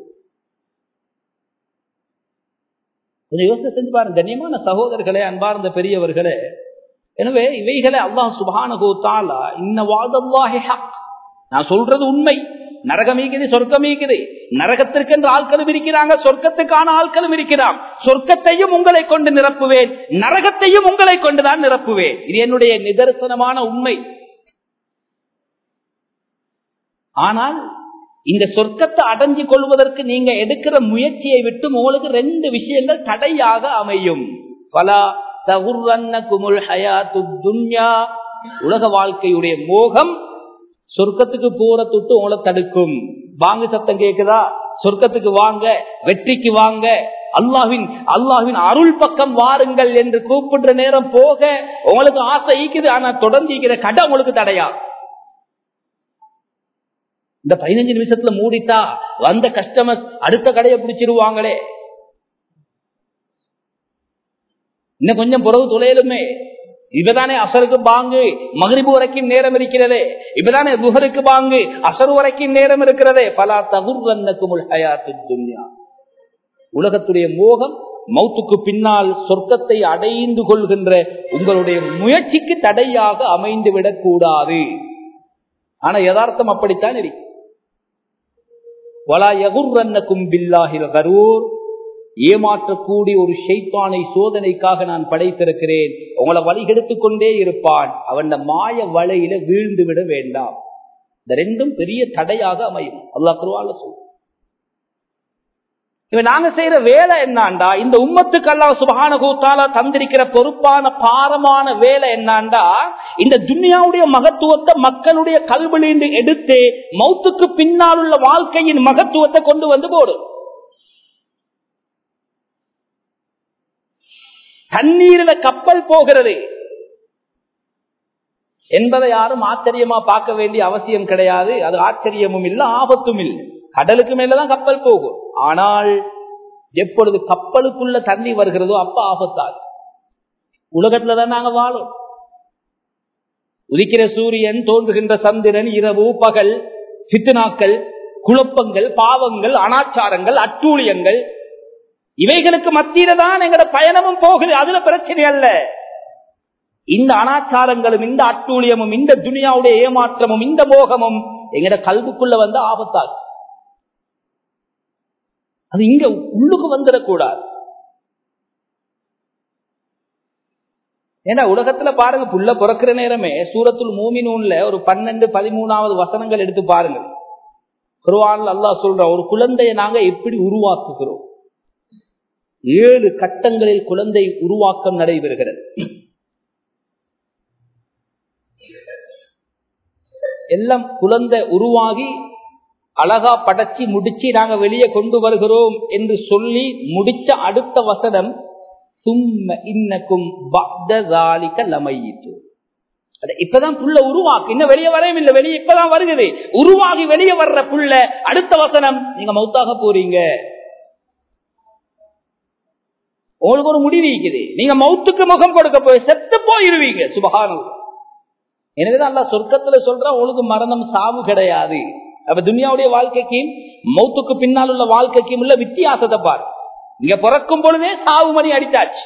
கொஞ்சம் யோசனை செஞ்சு பாருங்க கண்ணியமான சகோதரர்களே அன்பார்ந்த பெரியவர்களே எனவே இவைகளை அல்லாஹ் சுபானகோ தாலா இன்ன வாதல்லாஹே ஹக் நான் சொல்றது உண்மை நரகம் இருக்குது சொர்க்கம் இருக்குது நரகத்திற்கென்று ஆட்களும் இருக்கிறாங்க சொர்க்கத்துக்கான ஆட்களும் இருக்கிறான் சொர்க்கத்தையும் உங்களை கொண்டு நிரப்புவேன் நரகத்தையும் உங்களை கொண்டுதான் நிரப்புவேன் இது என்னுடைய நிதர்சனமான உண்மை ஆனால் இந்த சொர்க்கத்தை அடைஞ்சு கொள்வதற்கு நீங்க எடுக்கிற முயற்சியை விட்டு உங்களுக்கு ரெண்டு விஷயங்கள் தடையாக அமையும் பலா தகுர்வன்ன குமுல் ஹயாத்து துன்யா உலக வாழ்க்கையுடைய மோகம் சொர்க்கத்துக்கு போற தொட்டு உங்களை தடுக்கும் வாங்க சத்தம் கேக்குதா சொர்க்கத்துக்கு வாங்க வெற்றிக்கு வாங்க அல்லாவின் அல்லாவின் அருள் பக்கம் வாருங்கள் என்று கூப்பிடுற நேரம் போக உங்களுக்கு ஆசை ஈக்குது ஆனா தொடர்ந்து ஈக்கிற கடை உங்களுக்கு தடையா இந்த பதினஞ்சு நிமிஷத்துல மூடிட்டா வந்த கஸ்டமர்ஸ் அடுத்த கடையை பிடிச்சிருவாங்களே இன்னும் கொஞ்சம் புறவு துளையலுமே இப்பதானே அசருக்கு பாங்கு மகிழ்வு வரைக்கும் நேரம் இருக்கிறதே இப்பதானே புகருக்கு பாங்கு அசரு வரைக்கும் நேரம் இருக்கிறதே பல தகுர்வன்னக்குமுல் ஹயாத்து துன்யா உலகத்துடைய மோகம் மௌத்துக்கு பின்னால் சொர்க்கத்தை அடைந்து கொள்கின்ற உங்களுடைய முயற்சிக்கு தடையாக அமைந்து விடக்கூடாது ஆனா யதார்த்தம் அப்படித்தான் இருக்கு வலா யகுர்ரன்னக்கும் பில்லாஹில் கரூர் ஏமாற்றக்கூடிய ஒரு ஷைத்தானை சோதனைக்காக நான் படைத்திருக்கிறேன் உங்களை வழிகெடுத்துக் கொண்டே இருப்பான் அவன் மாய வலையில வீழ்ந்து விட வேண்டாம் இந்த ரெண்டும் பெரிய தடையாக அமையும் அல்லாஹ் குருவால சொல் இவன் நாங்க செய்யற வேலை என்னாண்டா இந்த உம்மத்துக்கு அல்லாஹ் சுபஹான கூத்தால தந்திருக்கிற பொறுப்பான பாரமான வேலை என்னாண்டா இந்த துன்யாவுடைய மகத்துவத்தை மக்களுடைய கல்விலிருந்து எடுத்து மௌத்துக்கு பின்னால் உள்ள வாழ்க்கையின் மகத்துவத்தை கொண்டு வந்து போடும் தண்ணீரில கப்பல் போகிறது என்பதை யாரும் ஆச்சரியமா பார்க்க வேண்டிய அவசியம் கிடையாது அது ஆச்சரியமும் இல்லை ஆபத்தும் இல்லை கடலுக்கு மேலதான் கப்பல் போகும் ஆனால் எப்பொழுது கப்பலுக்குள்ள தண்ணி வருகிறதோ அப்ப ஆபத்தாது உலகத்துலதான் நாங்க வாழும் உதிக்கிற சூரியன் தோன்றுகின்ற சந்திரன் இரவு பகல் சித்துனாக்கள் குழப்பங்கள் பாவங்கள் அனாச்சாரங்கள் அட்டூழியங்கள் இவைகளுக்கு மத்தியில தான் எங்கட பயணமும் போகுது அதுல பிரச்சனை அல்ல இந்த அனாச்சாரங்களும் இந்த அட்டூழியமும் இந்த துனியாவுடைய ஏமாற்றமும் இந்த மோகமும் எங்கட கல்வுக்குள்ள வந்து ஆபத்தாகும் அது இங்க உள்ளுக்கு வந்துடக்கூடாது ஏன்னா உலகத்துல பாருங்க புள்ள பிறக்கிற நேரமே சூரத்துல் மூமினூன்ல ஒரு பன்னெண்டு பதிமூணாவது வசனங்கள் எடுத்து பாருங்க குருவான்ல அல்லாஹ் சொல்ற ஒரு குழந்தையை நாங்க எப்படி உருவாக்குகிறோம் ஏழு கட்டங்களில் குழந்தை உருவாக்கம் நடைபெறுகிறது எல்லாம் குழந்தை உருவாகி அழகா படைச்சி முடிச்சு நாங்க வெளியே கொண்டு வருகிறோம் என்று சொல்லி முடிச்ச அடுத்த வசனம் சும்ம இன்னக்கும் லமையிட்டு இப்பதான் புள்ள உருவாக்கு இன்னும் வெளியே வரவும் இல்லை வெளியே இப்பதான் வருகிறது உருவாகி வெளியே வர்ற புள்ள அடுத்த வசனம் நீங்க மௌத்தாக போறீங்க உங்களுக்கு ஒரு முடிவு இருக்குது நீங்க மௌத்துக்கு முகம் கொடுக்க போய் செத்து போயிருவீங்க சுபகானம் எனவேதான் அல்ல சொர்க்கத்துல சொல்ற உங்களுக்கு மரணம் சாவு கிடையாது அப்ப துனியாவுடைய வாழ்க்கைக்கும் மௌத்துக்கு பின்னால் உள்ள வாழ்க்கைக்கும் உள்ள வித்தியாசத்தை பாரு இங்க பிறக்கும் பொழுதே சாவு மணி அடித்தாச்சு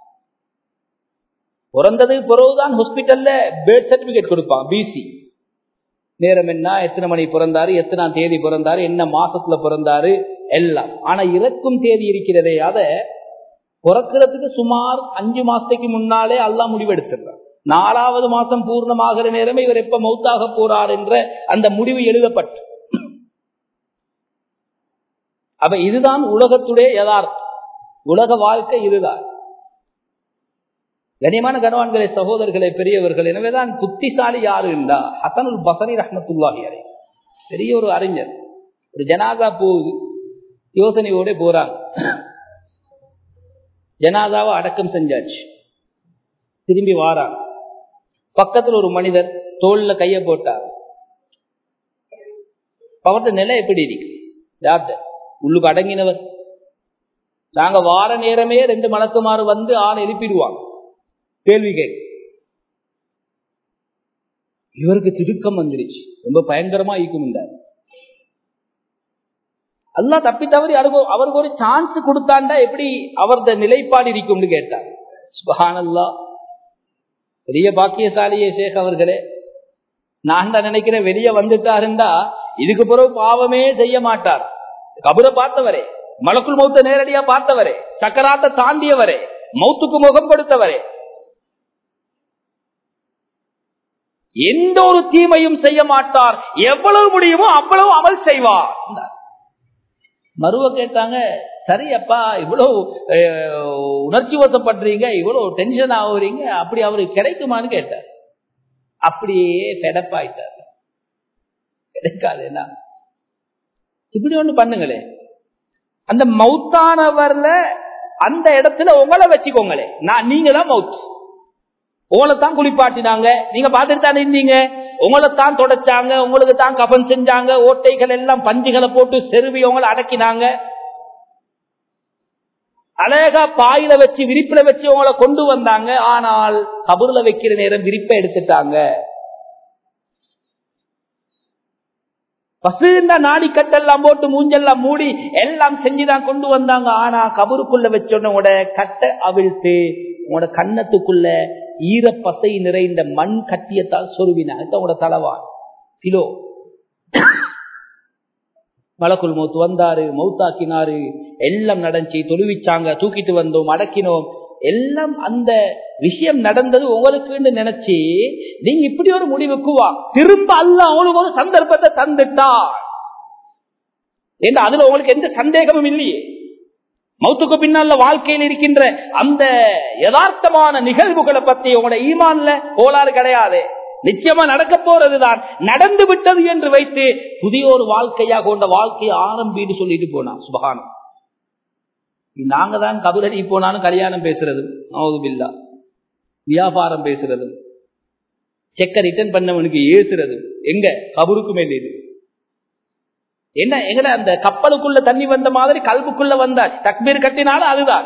பிறந்தது பிறகுதான் ஹாஸ்பிட்டல்ல பேர்த் சர்டிபிகேட் கொடுப்பாங்க பிசி நேரம் என்ன எத்தனை மணி பிறந்தாரு எத்தனாம் தேதி பிறந்தாரு என்ன மாசத்துல பிறந்தாரு எல்லாம் ஆனா இறக்கும் தேதி இருக்கிறதே அத பிறக்கிறதுக்கு சுமார் அஞ்சு மாசத்துக்கு முன்னாலே எல்லாம் முடிவெடுத்துறார் நாலாவது மாசம் பூர்ணமாகிற நேரமே இவர் எப்ப மௌத்தாக போறார் என்ற அந்த முடிவு எழுதப்பட்டு அப்ப இதுதான் உலகத்துடைய யதார்த்தம் உலக வாழ்க்கை இதுதான் கனியமான கனவான்களே சகோதரர்களே பெரியவர்கள் எனவேதான் புத்திசாலி யாரு இருந்தா ஹசனுல் பசனி ரஹமத்துல்லாஹி அலை பெரிய ஒரு அறிஞர் ஒரு ஜனாதா போகுது யோசனையோட போறாங்க ஜனாதாவை அடக்கம் செஞ்சாச்சு திரும்பி வாராங்க பக்கத்துல ஒரு மனிதர் தோல்ல கைய போட்டார் அவர்கிட்ட நிலை எப்படி இருக்கு யார்கிட்ட உள்ளுக்கு அடங்கினவர் நாங்க வார நேரமே ரெண்டு மணக்குமாறு வந்து ஆள் எழுப்பிடுவாங்க கேள்வி கேட்க இவருக்கு திடுக்கம் வந்துருச்சு ரொம்ப பயங்கரமா ஈக்கும்ண்டார் அல்லா தப்பி தவறி அவருக்கு ஒரு சான்ஸ் கொடுத்தாண்டா எப்படி அவரது நிலைப்பாடு இருக்கும்னு கேட்டார் சுபஹானல்லா பெரிய பாக்கியசாலியே சேக் அவர்களே நான் தான் நினைக்கிறேன் வெளியே வந்துட்டாருண்டா இதுக்கு பிறகு பாவமே செய்ய மாட்டார் கபரை பார்த்தவரே மலக்குள் மௌத்த நேரடியா பார்த்தவரே சக்கராத்த தாண்டியவரே மௌத்துக்கு முகம் கொடுத்தவரே எந்த ஒரு தீமையும் செய்ய மாட்டார் எவ்வளவு முடியுமோ அவ்வளவு அமல் செய்வார் மருவ கேட்டாங்க சரி அப்பா இவ்வளவு உணர்ச்சி வசப்படுறீங்க இவ்வளவு டென்ஷன் ஆகுறீங்க அப்படி அவருக்கு கிடைக்குமான்னு கேட்டார் அப்படியே பெடப்பாயிட்டார் கிடைக்காது என்ன இப்படி ஒண்ணு பண்ணுங்களே அந்த மவுத்தானவர்ல அந்த இடத்துல உங்களை வச்சுக்கோங்களே நான் நீங்க தான் மவுத் உங்களை தான் குளிப்பாட்டினாங்க நீங்க பார்த்துட்டு தானே இருந்தீங்க உங்களை தான் தொடச்சாங்க உங்களுக்கு தான் கபன் செஞ்சாங்க ஓட்டைகள் எல்லாம் பஞ்சுகளை போட்டு செருவி உங்களை அடக்கினாங்க அழகா பாயில வச்சு விரிப்புல வச்சு உங்களை கொண்டு வந்தாங்க ஆனால் கபூர்ல வைக்கிற நேரம் விரிப்பை எடுத்துட்டாங்க பசுந்த நாடிக்கட்டெல்லாம் போட்டு மூஞ்செல்லாம் மூடி எல்லாம் செஞ்சுதான் கொண்டு வந்தாங்க ஆனா கபருக்குள்ள வச்சோட கட்டை அவிழ்த்து உங்களோட கன்னத்துக்குள்ள ஈரப்பசை நிறைந்த மண் கட்டியத்தால் சொருவினாங்க உங்களோட தலைவான் கிலோ மலக்குள் மௌத்து வந்தாரு மௌத்தாக்கினாரு எல்லாம் நடந்துச்சு தொழுவிச்சாங்க தூக்கிட்டு வந்தோம் அடக்கினோம் எல்லாம் அந்த விஷயம் நடந்தது உங்களுக்குன்னு நினைச்சு நீங்க இப்படி ஒரு முடிவுக்கு வா திரும்ப அல்ல அவனுக்கு ஒரு சந்தர்ப்பத்தை தந்துட்டா ஏன்னா அதுல உங்களுக்கு எந்த சந்தேகமும் இல்லையே மௌத்துக்கு பின்னால வாழ்க்கையில் இருக்கின்ற அந்த யதார்த்தமான நிகழ்வுகளை பத்தி உங்களோட ஈமான்ல கோளாறு கிடையாது நிச்சயமா நடக்க போறதுதான் நடந்து விட்டது என்று வைத்து புதிய ஒரு வாழ்க்கையாக கொண்ட வாழ்க்கையை ஆரம்பின்னு சொல்லிட்டு போனான் சுபகானம் நாங்க தான் கபுரடி போனாலும் கல்யாணம் பேசுறது பில்லா வியாபாரம் பேசுறது செக்க ரிட்டர்ன் பண்ணவனுக்கு ஏசுறது எங்க கபருக்கு மேல இது என்ன எங்கட அந்த கப்பலுக்குள்ள தண்ணி வந்த மாதிரி கல்புக்குள்ள வந்தாச்சு தக்பீர் கட்டினாலும் அதுதான்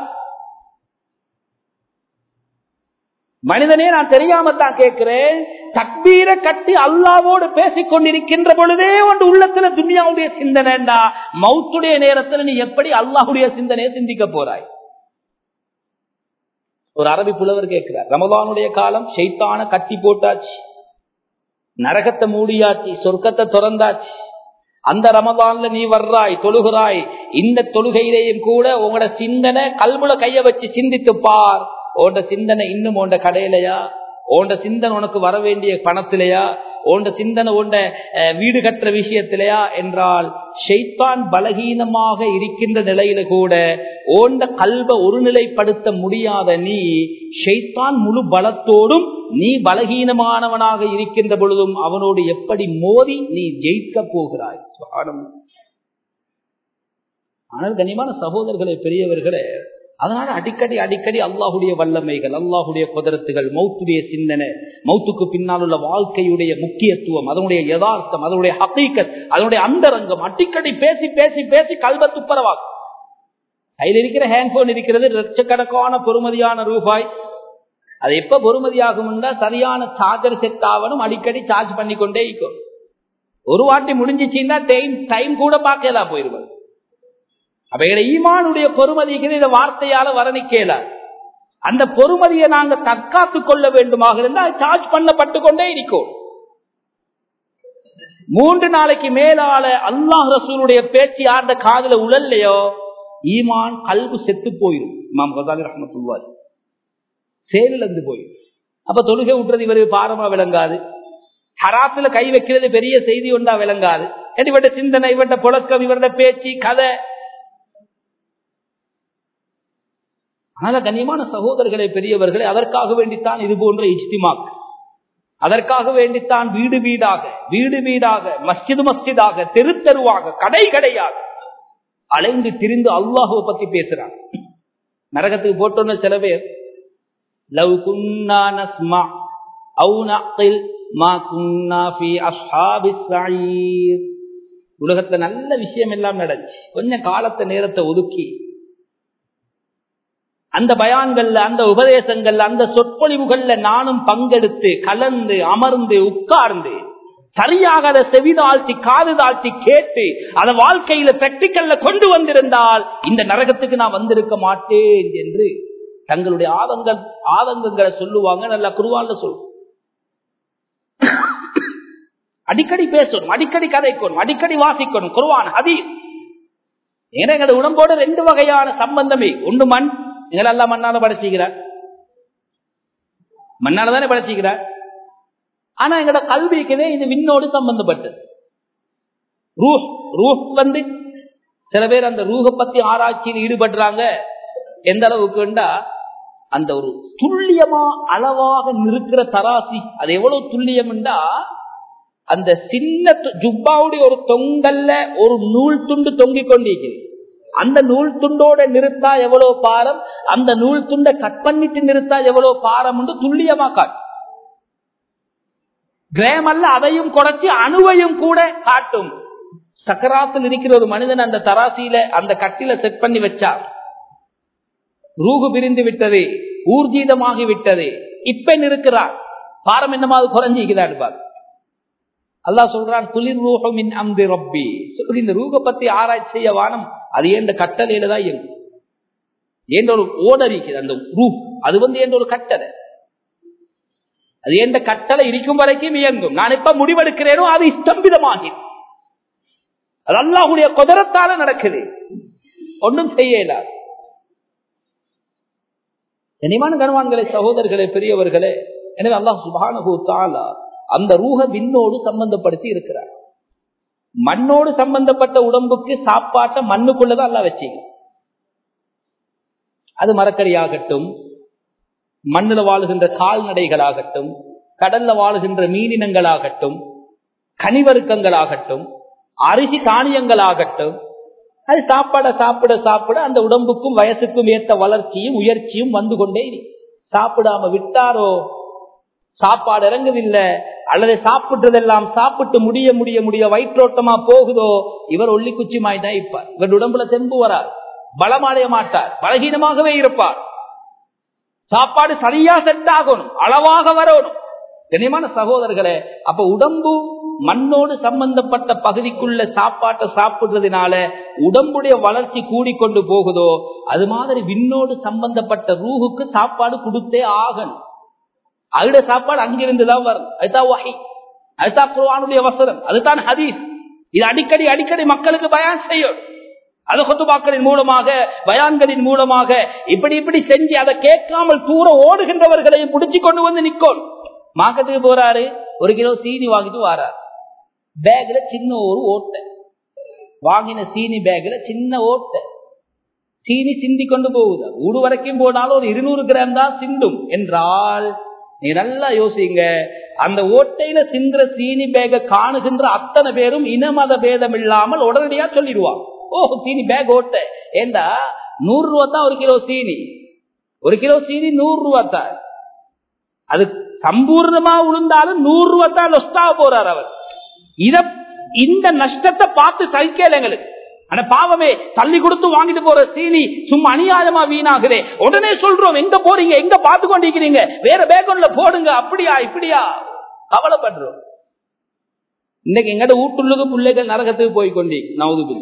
மனிதனே நான் தெரியாம தான் கேட்கிறேன் தக்பீரை கட்டி அல்லாவோடு பேசிக் கொண்டிருக்கின்ற பொழுதே ஒன்று உள்ளத்துல துன்யாவுடைய சிந்தனைண்டா மௌத்துடைய நேரத்தில் நீ எப்படி அல்லாஹுடைய சிந்தனையை சிந்திக்க போறாய் ஒரு அரபி புலவர் கேட்கிறார் ரமதானுடைய காலம் ஷைத்தான கட்டி போட்டாச்சு நரகத்தை மூடியாச்சு சொர்க்கத்தை திறந்தாச்சு அந்த ரமதான்ல நீ வர்றாய் தொழுகிறாய் இந்த தொழுகையிலேயும் கூட உங்களோட சிந்தனை கல்முல கைய வச்சு சிந்தித்து பார் உண்ட சிந்தனை இன்னும் உண்ட கடையிலையா உண்ட சிந்தனை உனக்கு வர வேண்டிய பணத்திலையா உண்ட சிந்தனை உண்ட வீடு கட்டுற விஷயத்திலையா என்றால் ஷைத்தான் பலகீனமாக இருக்கின்ற நிலையில கூட ஓண்ட கல்வ ஒருநிலைப்படுத்த முடியாத நீ ஷைத்தான் முழு பலத்தோடும் நீ பலகீனமானவனாக இருக்கின்ற பொழுதும் அவனோடு எப்படி மோதி நீ ஜெயிக்க போகிறாய் ஆனால் கனிமான சகோதரர்களே பெரியவர்களே அதனால அடிக்கடி அடிக்கடி அல்லாஹுடைய வல்லமைகள் அல்லாஹுடைய குதிரத்துகள் மௌத்துடைய சிந்தனை மௌத்துக்கு பின்னால் உள்ள வாழ்க்கையுடைய முக்கியத்துவம் அதனுடைய யதார்த்தம் அதனுடைய ஹக்கீக்கத் அதனுடைய அந்தரங்கம் அடிக்கடி பேசி பேசி பேசி கல்வ துப்பரவாகும் கையில் இருக்கிற ஹேண்ட்போன் இருக்கிறது லட்சக்கணக்கான பொறுமதியான ரூபாய் அது எப்ப பொறுமதியாகும் சரியான சார்ஜர் செட் ஆகணும் அடிக்கடி சார்ஜ் பண்ணி கொண்டே இருக்கும் ஒரு வாட்டி முடிஞ்சிச்சுன்னா டைம் டைம் கூட பார்க்கலாம் போயிருவது அவைகளை ஈமானுடைய பொறுமதிக்கு இந்த வார்த்தையால வர்ணிக்கல அந்த பொறுமதியை நாங்க தற்காத்துக் கொள்ள வேண்டுமாக இருந்தால் சார்ஜ் பண்ணப்பட்டு கொண்டே இருக்கும் மூன்று நாளைக்கு மேலால அல்லாஹ் ரசூலுடைய பேச்சு யார்ந்த காதல உழல்லையோ ஈமான் கல்வு செத்து போயிடும் இமாம் கசாலி ரஹமத்துல்லாரி செயலிழந்து போயிடும் அப்ப தொழுகை விட்டுறது இவரு பாரமா விளங்காது ஹராத்துல கை வைக்கிறது பெரிய செய்தி ஒன்றா விளங்காது இவருடைய சிந்தனை இவருடைய புழக்கம் இவருடைய பேச்சு கதை அதனால கண்ணியமான சகோதரர்களே பெரியவர்களே அதற்காக வேண்டித்தான் இது போன்ற இஜ்திமாக் அதற்காக வேண்டித்தான் வீடு வீடாக வீடு வீடாக மஸ்ஜிது மஸ்ஜிதாக தெரு தெருவாக கடை கடையாக அலைந்து திரிந்து அல்லாஹுவை பத்தி பேசுறாங்க நரகத்துக்கு போட்டோன்னு சில பேர் லவ் குன்னா நஸ்மா அவு நக்கில் மா குன்னா ஃபி அஸ்ஹாபிஸ் ஸஈர் உலகத்துல நல்ல விஷயம் எல்லாம் நடந்துச்சு கொஞ்சம் காலத்தை நேரத்தை ஒதுக்கி அந்த பயான்கள்ல அந்த உபதேசங்கள்ல அந்த சொற்பொழிவுகள்ல நானும் பங்கெடுத்து கலந்து அமர்ந்து உட்கார்ந்து சரியாக அதை செவிதாழ்த்தி காது தாழ்த்தி கேட்டு அதை வாழ்க்கையில பிராக்டிக்கல்ல கொண்டு வந்திருந்தால் இந்த நரகத்துக்கு நான் வந்திருக்க மாட்டேன் என்று தங்களுடைய ஆதங்கள் ஆதங்கங்களை சொல்லுவாங்க நல்லா குருவான்ல சொல்லுவோம் அடிக்கடி பேசணும் அடிக்கடி கதைக்கணும் அடிக்கடி வாசிக்கணும் குருவான் ஹதீஸ் ஏன்னா எங்களோட உடம்போட ரெண்டு வகையான சம்பந்தமே ஒன்று மண் எங்களெல்லாம் மண்ணால படைச்சிக்கிறார் மண்ணால தானே படைச்சிக்கிறார் ஆனா எங்களோட கல்விக்குதே இது விண்ணோடு சம்பந்தப்பட்டது ரூஹ் ரூஹ் வந்து சில பேர் அந்த ரூஹ பத்தி ஆராய்ச்சியில் ஈடுபடுறாங்க எந்த அளவுக்குண்டா அந்த ஒரு துல்லியமா அளவாக நிற்கிற தராசி அது எவ்வளவு துல்லியம்டா அந்த சின்ன ஜுப்பாவுடைய ஒரு தொங்கல்ல ஒரு நூல் துண்டு தொங்கிக் கொண்டிருக்கிறது அந்த நூல் துண்டோட நிறுத்தா எவ்வளவு பாரம் அந்த நூல் துண்டை கட் பண்ணிட்டு நிறுத்தா எவ்வளவு பாரம் என்று துல்லியமா காட்டும் கிரேம் அல்ல அதையும் குறைச்சி அணுவையும் கூட காட்டும் சக்கராத்தில் இருக்கிற ஒரு மனிதன் அந்த தராசியில அந்த கட்டில செட் பண்ணி வச்சார் ரூகு பிரிந்து விட்டது ஊர்ஜீதமாகி விட்டது இப்ப இருக்கிறார் பாரம் என்னமாவது குறைஞ்சிக்கிறார் பாரு அல்லாஹ் சொல்றான் குளிர் ரூஹமின் அம்பி ரப்பி சொல்லி இந்த ரூக பத்தி ஆராய்ச்சி செய்ய வானம் அது ஏண்ட கட்டளையில தான் இயங்கும் ஏண்ட ஒரு ஓடர் இருக்குது அந்த ரூ அது வந்து ஏண்ட ஒரு கட்டளை அது எந்த கட்டளை இருக்கும் வரைக்கும் இயங்கும் நான் எப்ப முடிவெடுக்கிறேனோ அது ஸ்தம்பிதமாகி அது அல்லாஹுடைய குதிரத்தால நடக்குது ஒன்றும் செய்ய இயலாது கனிமான கனவான்களே சகோதரர்களே பெரியவர்களே எனவே அல்லாஹ் சுபானு தாலா அந்த ரூஹ விண்ணோடு சம்பந்தப்படுத்தி இருக்கிறார் மண்ணோடு சம்பந்தப்பட்ட உடம்புக்கு சாப்பாட்டை மண்ணுக்குள்ளதான் அல்ல வச்சீங்க அது மரக்கறியாகட்டும் மண்ணில் வாழுகின்ற கால்நடைகளாகட்டும் கடல்ல வாழுகின்ற மீனினங்களாகட்டும் கனிவருக்கங்களாகட்டும் அரிசி தானியங்களாகட்டும் அது சாப்பாட சாப்பிட சாப்பிட அந்த உடம்புக்கும் வயசுக்கும் ஏற்ற வளர்ச்சியும் உயர்ச்சியும் வந்து கொண்டே சாப்பிடாம விட்டாரோ சாப்பாடு இறங்குதில்லை அல்லது சாப்பிட்டதெல்லாம் சாப்பிட்டு முடிய முடிய முடிய வயிற்றோட்டமா போகுதோ இவர் ஒல்லி குச்சிமாய் தான் இருப்பார் இவர் உடம்புல தெம்பு வரார் பலமடைய மாட்டார் பலகீனமாகவே இருப்பார் சாப்பாடு சரியா செட் ஆகணும் அளவாக வரணும் கனியமான சகோதரர்களே அப்ப உடம்பு மண்ணோடு சம்பந்தப்பட்ட பகுதிக்குள்ள சாப்பாட்டை சாப்பிடுறதுனால உடம்புடைய வளர்ச்சி கூடிக்கொண்டு போகுதோ அது மாதிரி விண்ணோடு சம்பந்தப்பட்ட ரூஹுக்கு சாப்பாடு கொடுத்தே ஆகணும் அகிட சாப்பாடு அங்கிருந்துதான் வரும் அதுதான் வகை அதுதான் குருவானுடைய வசனம் அதுதான் ஹதீஸ் இது அடிக்கடி அடிக்கடி மக்களுக்கு பயான் செய்யும் அது கொத்துபாக்களின் மூலமாக பயான்களின் மூலமாக இப்படி இப்படி செஞ்சு அதை கேட்காமல் தூர ஓடுகின்றவர்களையும் பிடிச்சு கொண்டு வந்து நிக்கோம் மாக்கத்துக்கு போறாரு ஒரு கிலோ சீனி வாங்கிட்டு வாராரு பேக்ல சின்ன ஒரு ஓட்டை வாங்கின சீனி பேக்ல சின்ன ஓட்டை சீனி சிந்தி கொண்டு போகுது ஊடு வரைக்கும் போனாலும் ஒரு இருநூறு கிராம் தான் சிந்தும் என்றால் நீ நல்லா யோசிங்க அந்த ஓட்டையில சிந்துற சீனி பேக காணுகின்ற அத்தனை பேரும் இனமத பேதம் இல்லாமல் உடனடியா சொல்லிடுவான் ஓ சீனி பேக் ஓட்டை ஏண்டா நூறு ரூபா தான் ஒரு கிலோ சீனி ஒரு கிலோ சீனி நூறு ரூபா தான் அது சம்பூர்ணமா உளுந்தாலும் நூறு ரூபா தான் லொஸ்டாக போறார் அவர் இத இந்த நஷ்டத்தை பார்த்து சகிக்கல எங்களுக்கு ஆனா பாவமே தள்ளி கொடுத்து வாங்கிட்டு போற சீனி சும்மா அநியாயமா வீணாகுதே உடனே சொல்றோம் எங்க போறீங்க எங்க பார்த்து கொண்டிருக்கிறீங்க வேற பேக்கொண்ட போடுங்க அப்படியா இப்படியா கவலைப்படுறோம் இன்னைக்கு எங்கட வீட்டுள்ளுக்கு பிள்ளைகள் நரகத்துக்கு போய் கொண்டி நவதுபில்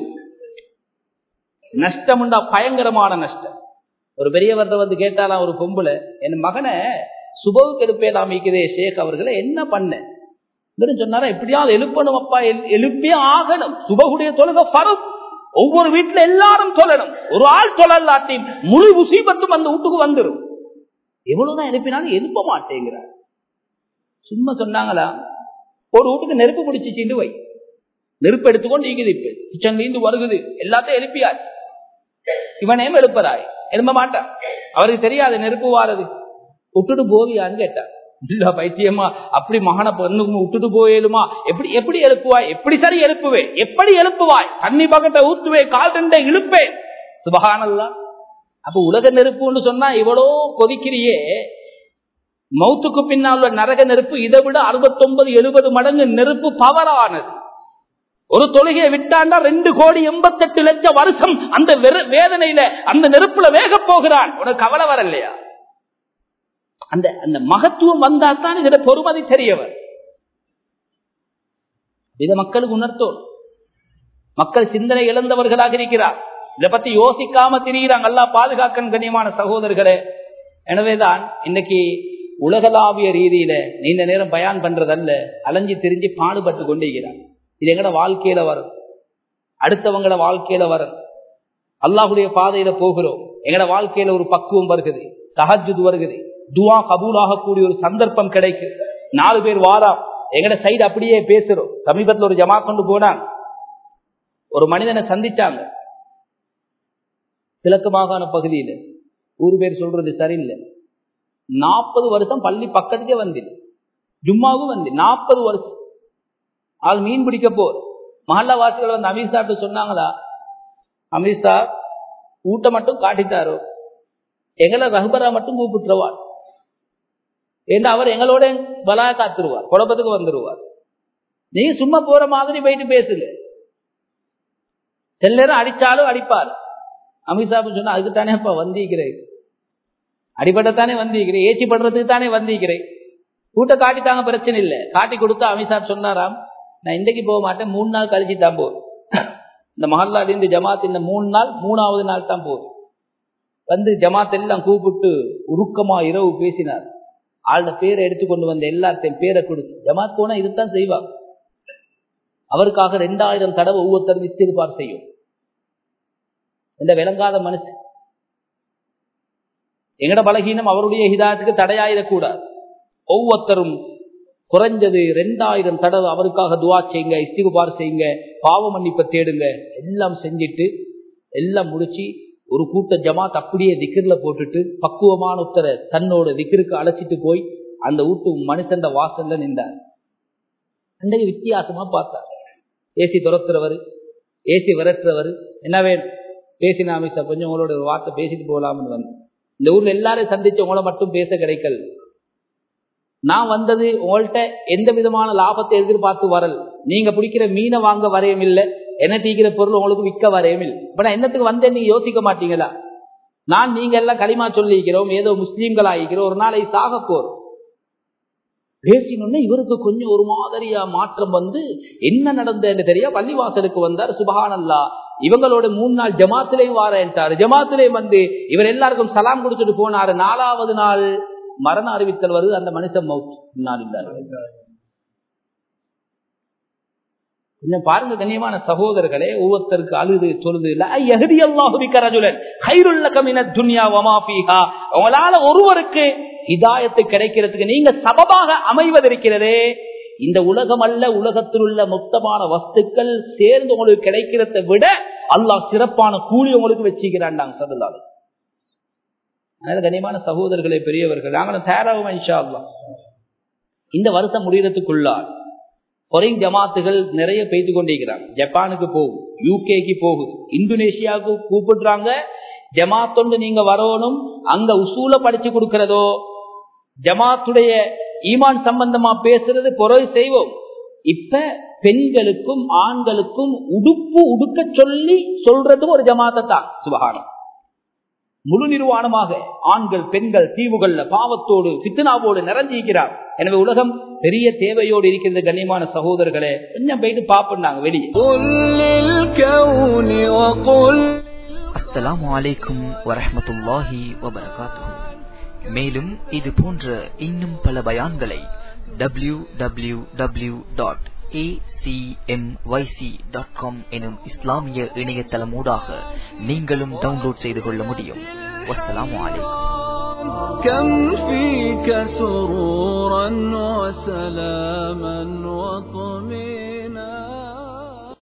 நஷ்டம் உண்டா பயங்கரமான நஷ்டம் ஒரு பெரியவர்கிட்ட வந்து கேட்டாலாம் ஒரு பொம்புல என் மகனை சுபவுக்கு எடுப்பேலாம் இருக்கிறே ஷேக் அவர்களை என்ன பண்ண சொன்னாரா எப்படியாவது எழுப்பணும் அப்பா எழுப்பே ஆகணும் சுபகுடைய தொழுக பருப் ஒவ்வொரு வீட்டுல எல்லாரும் சொல்லணும் ஒரு ஆள் சொல்லலாட்டி முழு முசீபத்தும் அந்த வீட்டுக்கு வந்துடும் எவ்வளவுதான் எழுப்பினாலும் எழுப்ப மாட்டேங்கிறார் சும்மா சொன்னாங்களா ஒரு வீட்டுக்கு நெருப்பு பிடிச்சிட்டு வை நெருப்பு எடுத்துக்கொண்டு இருக்குது இப்ப கிச்சன்ல இருந்து வருகுது எல்லாத்தையும் எழுப்பியாச்சு இவனையும் எழுப்பறாய் எழுப்ப மாட்டான் அவருக்கு தெரியாது நெருப்பு வாரது விட்டுட்டு போவியான்னு கேட்டார் இல்ல பைத்தியமா அப்படி மகனை பொண்ணுக்கு விட்டுட்டு போயிடுமா எப்படி எப்படி எழுப்புவாய் எப்படி சரி எழுப்புவேன் எப்படி எழுப்புவாய் தண்ணி பக்கத்தை ஊத்துவே கால் ரெண்டை இழுப்பேன் சுபகானல்லா அப்ப உலக நெருப்புன்னு சொன்னா இவ்வளோ கொதிக்கிறியே மௌத்துக்கு பின்னால் உள்ள நரக நெருப்பு இதை விட அறுபத்தொன்பது எழுபது மடங்கு நெருப்பு பவரானது ஒரு தொழுகையை விட்டாண்டா ரெண்டு கோடி எண்பத்தெட்டு லட்சம் வருஷம் அந்த வேதனையில அந்த நெருப்புல வேக போகிறான் உனக்கு கவலை வரலையா அந்த அந்த மகத்துவம் வந்தால் தான் இதோட பொறுமதி தெரியவர் இதை மக்களுக்கு உணர்த்தோம் மக்கள் சிந்தனை இழந்தவர்களாக இருக்கிறார் இதை பத்தி யோசிக்காம திரிகிறாங்க அல்லா பாதுகாக்கன் கண்ணியமான சகோதரர்களே எனவேதான் இன்னைக்கு உலகளாவிய ரீதியில நீண்ட நேரம் பயான் பண்றதல்ல அலைஞ்சு திரிஞ்சு பாடுபட்டு கொண்டிருக்கிறார் இது எங்கட வாழ்க்கையில வரும் அடுத்தவங்களோட வாழ்க்கையில வரும் அல்லாஹுடைய பாதையில போகிறோம் எங்கட வாழ்க்கையில ஒரு பக்குவம் வருகிறது தஹஜுது வருகிறது துவா கபூலாகக்கூடிய ஒரு சந்தர்ப்பம் கிடைக்கும் நாலு பேர் வாராம் எங்கட சைடு அப்படியே பேசுறோம் சமீபத்தில் ஒரு ஜமா கொண்டு போனாங்க ஒரு மனிதனை சந்திச்சாங்க கிழக்கு மாகாண பகுதியில ஊர் பேர் சொல்றது சரியில்லை நாற்பது வருஷம் பள்ளி பக்கத்துக்கே வந்து ஜும்மாவும் வந்து நாற்பது வருஷம் ஆள் மீன் பிடிக்க போர் மஹல்லா வாசிகள் வந்து அமித்ஷாட்டு சொன்னாங்களா அமித்ஷா ஊட்ட மட்டும் காட்டிட்டாரோ எங்களை ரகுபரா மட்டும் கூப்பிட்டுருவார் ஏன்னா அவர் எங்களோட பலா காத்துருவார் குழப்பத்துக்கு வந்துருவார் நீங்க சும்மா போற மாதிரி போயிட்டு பேசுங்க சில நேரம் அடிச்சாலும் அடிப்பார் அமித்ஷாப்பு சொன்னா அதுக்கு தானே இப்ப வந்திருக்கிறேன் அடிபடத்தானே வந்திருக்கிறேன் ஏச்சி படுறதுக்கு தானே வந்திருக்கிறேன் கூட்ட காட்டித்தாங்க பிரச்சனை இல்லை காட்டி கொடுத்தா அமித்ஷா சொன்னாராம் நான் இன்றைக்கு போக மாட்டேன் மூணு நாள் கழிச்சு தான் போகுது இந்த மஹல்லால இருந்து ஜமாத் இந்த மூணு நாள் மூணாவது நாள் தான் போகுது வந்து ஜமாத் எல்லாம் கூப்பிட்டு உருக்கமா இரவு பேசினார் ஆளோட பேரை எடுத்து கொண்டு வந்த எல்லாத்தையும் பேரை கொடுத்து ஜமாத் போனா இதுதான் செய்வாங்க அவருக்காக ரெண்டாயிரம் தடவை ஒவ்வொருத்தரும் இஸ்திருப்பார் செய்யும் இந்த விளங்காத மனுஷன் எங்கட பலகீனம் அவருடைய ஹிதாயத்துக்கு தடையாயிடக்கூடாது ஒவ்வொருத்தரும் குறைஞ்சது ரெண்டாயிரம் தடவை அவருக்காக துவா செய்யுங்க இஸ்திகுபார் செய்யுங்க பாவ மன்னிப்பை தேடுங்க எல்லாம் செஞ்சுட்டு எல்லாம் முடிச்சு ஒரு கூட்ட ஜமாத் அப்படியே திக்கிரில் போட்டுட்டு பக்குவமான உத்தர தன்னோட திக்கிருக்கு அழைச்சிட்டு போய் அந்த வீட்டு மனுஷன் வாசல்ல நின்றார் அன்றைக்கு வித்தியாசமா பார்த்தார் ஏசி துரத்துறவர் ஏசி விரட்டுறவர் என்ன வேணும் பேசினாமி சார் கொஞ்சம் உங்களோட ஒரு வார்த்தை பேசிட்டு போகலாம்னு வந்து இந்த ஊர்ல எல்லாரையும் சந்திச்சு உங்களை மட்டும் பேச கிடைக்கல நான் வந்தது உங்கள்கிட்ட எந்த விதமான லாபத்தை எதிர்பார்த்து வரல் நீங்க பிடிக்கிற மீனை வாங்க வரையும் இல்லை என்ன தீக்கிற பொருள் உங்களுக்கு விற்க வரையும் இல்லை இப்ப நான் என்னத்துக்கு வந்தேன் நீங்க யோசிக்க மாட்டீங்களா நான் நீங்க எல்லாம் களிமா சொல்லிக்கிறோம் ஏதோ முஸ்லீம்கள் ஆகிக்கிறோம் ஒரு நாளை சாக போறோம் பேசினோடனே இவருக்கு கொஞ்சம் ஒரு மாதிரியா மாற்றம் வந்து என்ன நடந்ததுன்னு தெரியா பள்ளிவாசலுக்கு வந்தார் சுபஹானல்லா இவங்களோட மூணு நாள் ஜமாத்திலையும் வாரேன்ட்டாரு ஜமாத்திலையும் வந்து இவர் எல்லாருக்கும் சலாம் கொடுத்துட்டு போனாரு நாலாவது நாள் மரண அறிவித்தல் வருது அந்த மனுஷன் மவுத் இன்னும் பாருங்க கண்ணியமான சகோதரர்களே ஒவ்வொருத்தருக்கு அழுது சொல்லுது உங்களால ஒருவருக்கு இதாயத்து கிடைக்கிறதுக்கு நீங்க சபபாக அமைவதற்கிறதே இந்த உலகம் அல்ல உலகத்தில் உள்ள மொத்தமான வஸ்துக்கள் சேர்ந்து உங்களுக்கு கிடைக்கிறத விட அல்லாஹ் சிறப்பான கூலி உங்களுக்கு வச்சுக்கிறாண்டாங்க சதுல்லாது அதனால கனியமான சகோதரர்களே பெரியவர்கள் நாங்களும் தயாராகும் இன்ஷா அல்லா இந்த வருஷம் முடிகிறதுக்குள்ளார் பொறிங் ஜமாத்துகள் நிறைய பெய்து கொண்டிருக்கிறாங்க ஜப்பானுக்கு போகுது யூகேக்கு போகுது இந்தோனேஷியாவுக்கு கூப்பிடுறாங்க ஜமாத்தொண்டு நீங்க வரணும் அங்க உசூல படிச்சு கொடுக்கிறதோ ஜமாத்துடைய ஈமான் சம்பந்தமா பேசுறது பொருள் செய்வோம் இப்ப பெண்களுக்கும் ஆண்களுக்கும் உடுப்பு உடுக்க சொல்லி சொல்றதும் ஒரு ஜமாத்தை தான் சுபகானம் முழு நிர்வாணமாக ஆண்கள் பெண்கள் தீவுகள்ல பாவத்தோடு பித்தனாவோடு நிறைஞ்சிருக்கிறார் எனவே உலகம் பெரிய தேவையோடு இருக்கிறது கண்ணியமான சகோதரர்களே கொஞ்சம் போயிட்டு பாப்போம் வெளியே அஸ்ஸலாமு அலைக்கும் வரஹமத்துல்லாஹி வபரகாத்துஹு மேலும் இது போன்ற இன்னும் பல பயான்களை W W W dot acmyc.com எனும் இஸ்லாமிய இணையதளமூடாக நீங்களும் டவுன்லோட் செய்து கொள்ள முடியும் வஸ்ஸலாமு அலைக்கும் كم فيك سرورا وسلاما وطمئنا